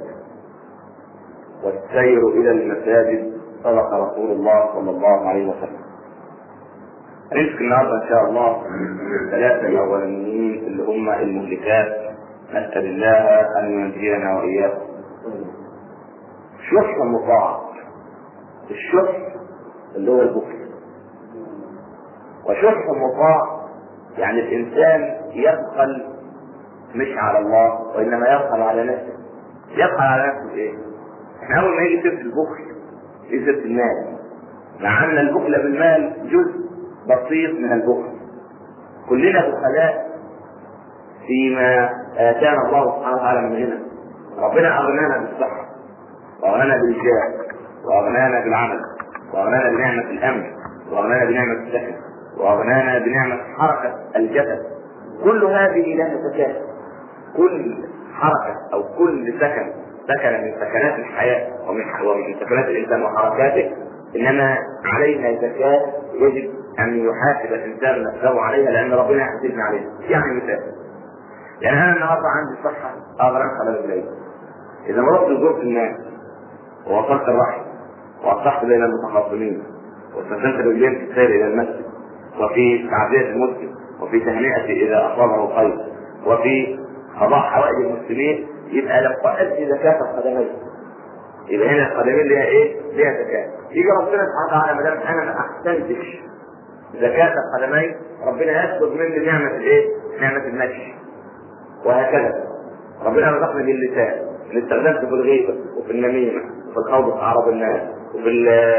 والسير إلى المساجد صدق رسول الله صلى الله عليه وسلم هنمسك النهارده ان شاء الله الثلاثه الاولانيين اللي هم المهلكات نسال الله ان ينجينا واياكم شح مطاع الشح اللي هو البخل وشح مطاع يعني الانسان يبخل مش على الله وانما يبخل على نفسه يبخل على نفسه بايه؟ احنا اول ما يجي سيره البخل في سيره المال مع ان البخل بالمال جزء بسيط من البخل كلنا بخلاء فيما اتانا الله سبحانه وتعالى من غنى ربنا اغنانا بالصحه واغنانا بالجاه واغنانا بالعمل واغنانا بنعمه الامن واغنانا بنعمه السكن واغنانا بنعمه حركه الجسد كل هذه لها زكاه كل حركه او كل سكن سكن من سكنات الحياه ومن ومن سكنات الانسان وحركاته انما عليها زكاه يجب ان يحاسب الانسان نفسه عليها لان ربنا يحاسبنا عليها يعني مثال يعني انا النهارده عندي صحه اقدر انقل رجلي اذا ما رحت زرت الناس ووصلت الرحم واصلحت بين المتخاصمين واستخدمت رجلين في السير الى المسجد وفي تعزيه المسلم وفي تهنئته اذا اصابه خير وفي قضاء حوائج المسلمين يبقى لم تؤدي زكاه القدمين يبقى هنا القدمين ليها ايه؟ ليها زكاه يجي ربنا سبحانه وتعالى ما دام انا ما احسنتش زكاه القدمين ربنا يسلب مني نعمه الايه؟ نعمه المشي وهكذا ربنا رزقني باللسان اللي استخدمته في الغيبه وفي النميمه وفي الخوض في اعراض الناس وفي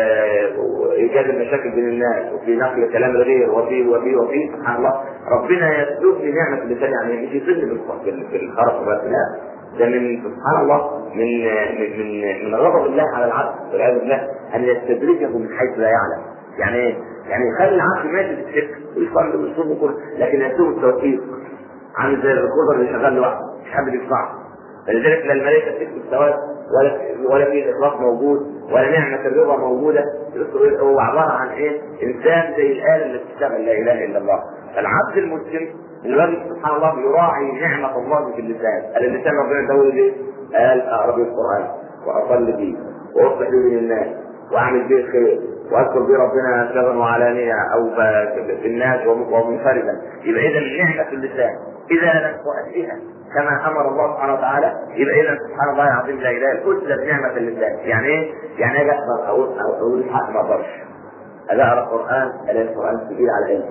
ايجاد المشاكل بين الناس وفي نقل كلام الغير وفي وفي وفي سبحان الله ربنا يسلبني نعمه اللسان يعني مش يسلني بالخرق بس لا ده من سبحان الله من من من, من غضب الله على العبد والعياذ بالله ان يستدرجه من حيث لا يعلم يعني ايه؟ يعني يخلي العبد ماشي في الشرك ويصلي ويصوم وكل لكن يسوء التوفيق عامل زي الريكوردر اللي شغال لوحده مش حد بيسمعه فلذلك لا الملائكه تكتب ثواب ولا ولا في اخلاص موجود ولا نعمه الرضا موجوده هو عباره عن ايه؟ انسان زي الاله اللي بتشتغل لا اله الا الله فالعبد المسلم الذي سبحان الله يراعي نعمه الله في اللسان اللسان ربنا اداه ليه؟ قال اقرا به القران واصلي به واصلح به الناس واعمل به الخير واذكر به ربنا سرا وعلانيه او في الناس ومنفردا يبقى اذا نعمه اللسان اذا لم تؤديها كما امر الله سبحانه وتعالى يبقى اذا سبحان الله العظيم لا اله الا بنعمه اللسان يعني ايه؟ يعني اجي اقرا اقول اقول الحق ما اقدرش اجي اقرا القران الاقي القران ثقيل على قلبي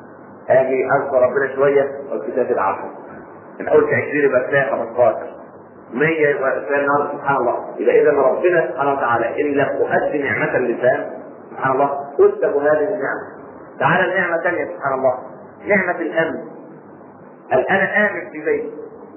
اجي اذكر ربنا شويه والكتاب العشر من اول 20 يبقى كفايه 15 100 يبقى كفايه النهارده سبحان الله يبقى اذا ربنا سبحانه وتعالى ان لم تؤدي نعمه اللسان سبحان الله تسلب هذه النعمه تعالى النعمه ثانيه سبحان الله نعمه الامن انا امن في بيتي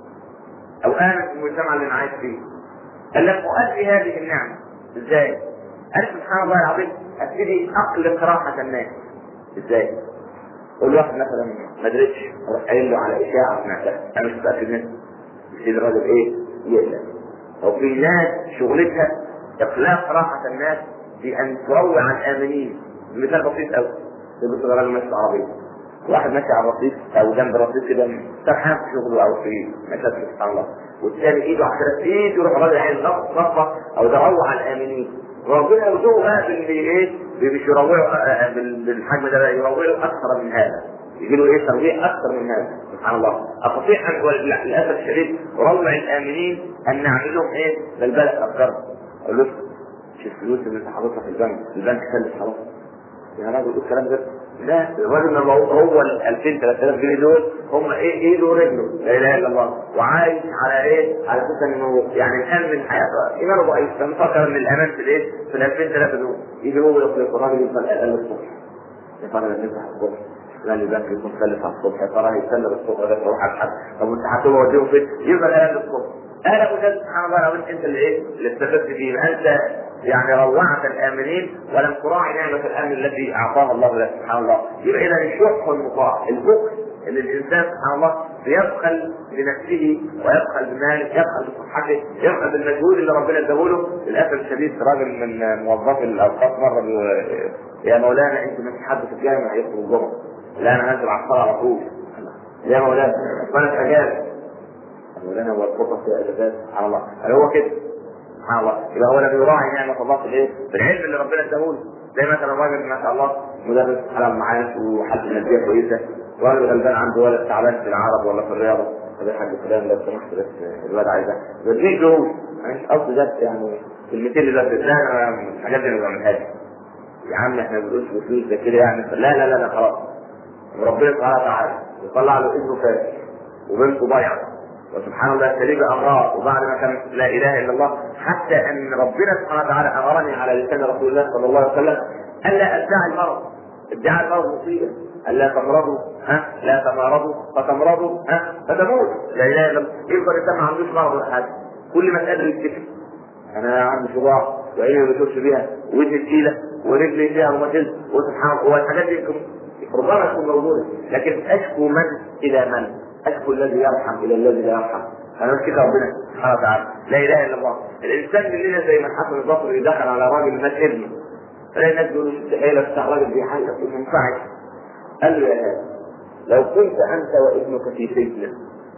او امن في المجتمع اللي انا عايش فيه ان لم اؤدي هذه النعمه ازاي؟ انا سبحان الله العظيم ابتدي اقلق راحه الناس ازاي؟ اقول واحد مثلا ما ادريش اروح قايل له على اشاعه سمعتها انا مش متاكد منها يصير الراجل ايه؟ يقلق او في ناس شغلتها اقلاق راحه الناس بان تروع الامنين مثال بسيط قوي تبص راجل ماشي عربيه واحد ماشي على الرصيف او جنب الرصيف كده سرحان في شغله او في مشاكل سبحان الله والثاني ايده على ايد يروح الراجل عين صفه او تروع الامنين ربنا يرزقه بقى باللي ايه مش يروعه بالحجم ده يروعه اكثر من هذا يجي له ايه ترويع اكثر من هذا سبحان الله استطيع ان للاسف الشديد روع الامنين ان نعمل لهم ايه بالبلد افكار اقول له مش الفلوس اللي انت حاططها في البنك البنك سلف خلاص يا راجل قول الكلام ده لا الراجل لما هو ال 2000 3000 جنيه دول هم ايه ايده ورجله لا اله الا الله وعايش على ايه؟ على اساس انه يعني مأمن حياته ايمانه ضعيف فمفكر ان الامان في الايه؟ في ال 2000 3 دول يجي هو يطلق الراجل يفضل قال الصبح يا ترى لما نفتح الصبح قال لي البنك يكون سلف على الصبح يا ترى هيسلم الصبح ده يروح على الحد طب وانت هتقوم وديهم فين؟ يفضل قال الصبح انا وجدت سبحان الله لو انت اللي ايه؟ اللي استفدت فيه انت يعني روعت الامنين ولم تراعي نعمه الامن التي اعطاها الله لك سبحان الله يبقى اذا الشح المطاع البخل اللي الانسان سبحان الله بيبخل بنفسه ويبخل بماله يبخل بصحته يبخل بالمجهود اللي ربنا اداهوله للاسف الشديد راجل من موظفي الاوقاف مره يا مولانا انت مش حد في الجامع يدخل الجمعه لا انا هنزل على الصلاه على طول يا مولانا وانا في اجازه مولانا هو الخطه في اجازات سبحان الله هل هو كده سبحان الله يبقى هو لم يراعي نعمه الله في الايه؟ في العلم اللي ربنا اداهوله زي مثلا راجل ما شاء الله مدرس حلال معاش وحالته الماديه كويسه راجل غلبان عنده ولد تعبان في العرب ولا في الرياضه طب يا حاج فلان لو سمحت بس الواد عايزها بديك له انا مش قصدي ده يعني كلمتين اللي بس لا انا الحاجات دي ما بعملهاش يا عم احنا ما بنقولش بفلوس ده كده يعني لا لا لا لا خلاص ربنا سبحانه وتعالى يطلع له ابنه فاسد وبنته ضايعه وسبحان الله تليق امراض وبعد ما كان لا اله الا الله حتى ان ربنا سبحانه وتعالى امرني على لسان رسول الله صلى الله عليه وسلم الا ادعي المرض ادعاء المرض مصيبه الا تمرضوا ها لا تمرضوا فتمرضوا ها فتموت لا اله الا الله يفضل الانسان ما عندوش مرض ولا حاجه كل ما تقدر يتكفي انا عندي صداع وعيني ما بشوفش بيها ودني تقيله ورجلي فيها روماتيزم وسبحان الله والحاجات دي يمكن ربما تكون موجوده لكن اشكو من الى من؟ اشكو الذي يرحم الى الذي لا يرحم انا مش كده ربنا سبحانه وتعالى لا اله الا الله الانسان مننا زي ما الحسن البصري دخل على راجل مات ابنه فلا الناس بيقولوا مستحيل افتح راجل بيحلق ما ينفعش قال له يا هذا لو كنت انت وابنك في سجن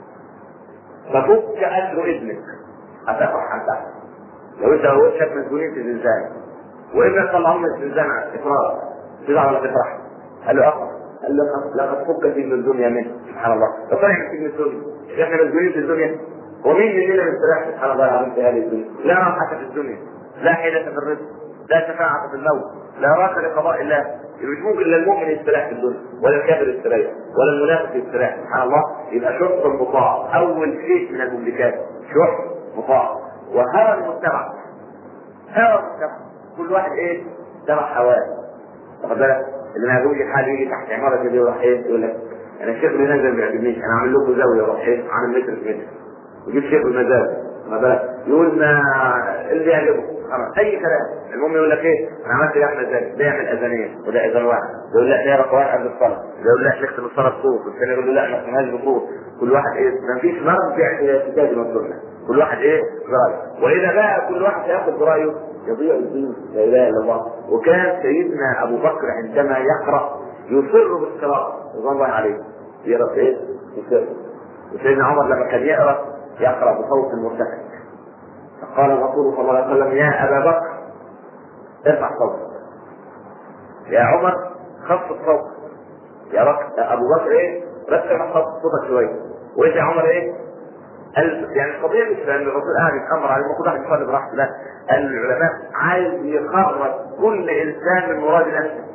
ففك اجر ابنك هتفرح انت لو انت وابنك مسجونين في زنزانه وابنك طلعوا من الزنزانه على افراط تزعل ولا تفرح؟ قال له افرح قال له لقد فك سجن الدنيا منه سبحان الله طلع من سجن الدنيا احنا مسجونين في الدنيا ومين مننا مستريح سبحان الله العظيم في هذه الدنيا لا راحه في الدنيا لا حيلة في الرزق لا شفاعة في الموت لا راحة لقضاء الله مش ممكن لا المؤمن يستريح في الدنيا ولا الكافر يستريح ولا المنافق يستريح سبحان الله يبقى شح مطاع اول شيء من المملكات شح مطاع وهوى المجتمع هوى المجتمع كل واحد ايه تبع هواه واخد بالك اللي ما يقولش حال يجي تحت عماره كده يروح ايه يقول لك انا الشيخ اللي نزل ما بيعجبنيش انا عامل لكم زاويه يروح ايه عامل متر في متر ويجيب شيخ المزاج واخد بالك يقول ما اللي يعجبه خلاص اي كلام المهم يقول لك ايه انا عملت يا احمد زاهد ده يعمل اذانين وده اذان واحد يقول لا ده رقم قبل الصلاه ده يقول لا نختم الصلاه بصوت والثاني يقول له لا ما نختمهاش بصوت كل واحد ايه ما فيش مرجع الى كتاب والسنه كل واحد ايه برايه واذا بقى كل واحد ياخذ برايه يضيع الدين لا اله الا الله وكان سيدنا ابو بكر عندما يقرا يصر بالقراءه رضوان الله عليه يقرا ايه؟ يصر وسيدنا عمر لما كان يقرا يقرا بصوت مرتفع فقال الرسول صلى الله عليه وسلم يا ابا بكر ارفع صوتك يا عمر خفض صوتك يا بكر ابو بكر ايه رفع صوتك شويه وانت يا عمر ايه قال يعني القضيه مش لان الرسول قاعد يتامر عليه المفروض واحد يصلي براحته لا العلماء عايز يخرج كل انسان من مراد نفسه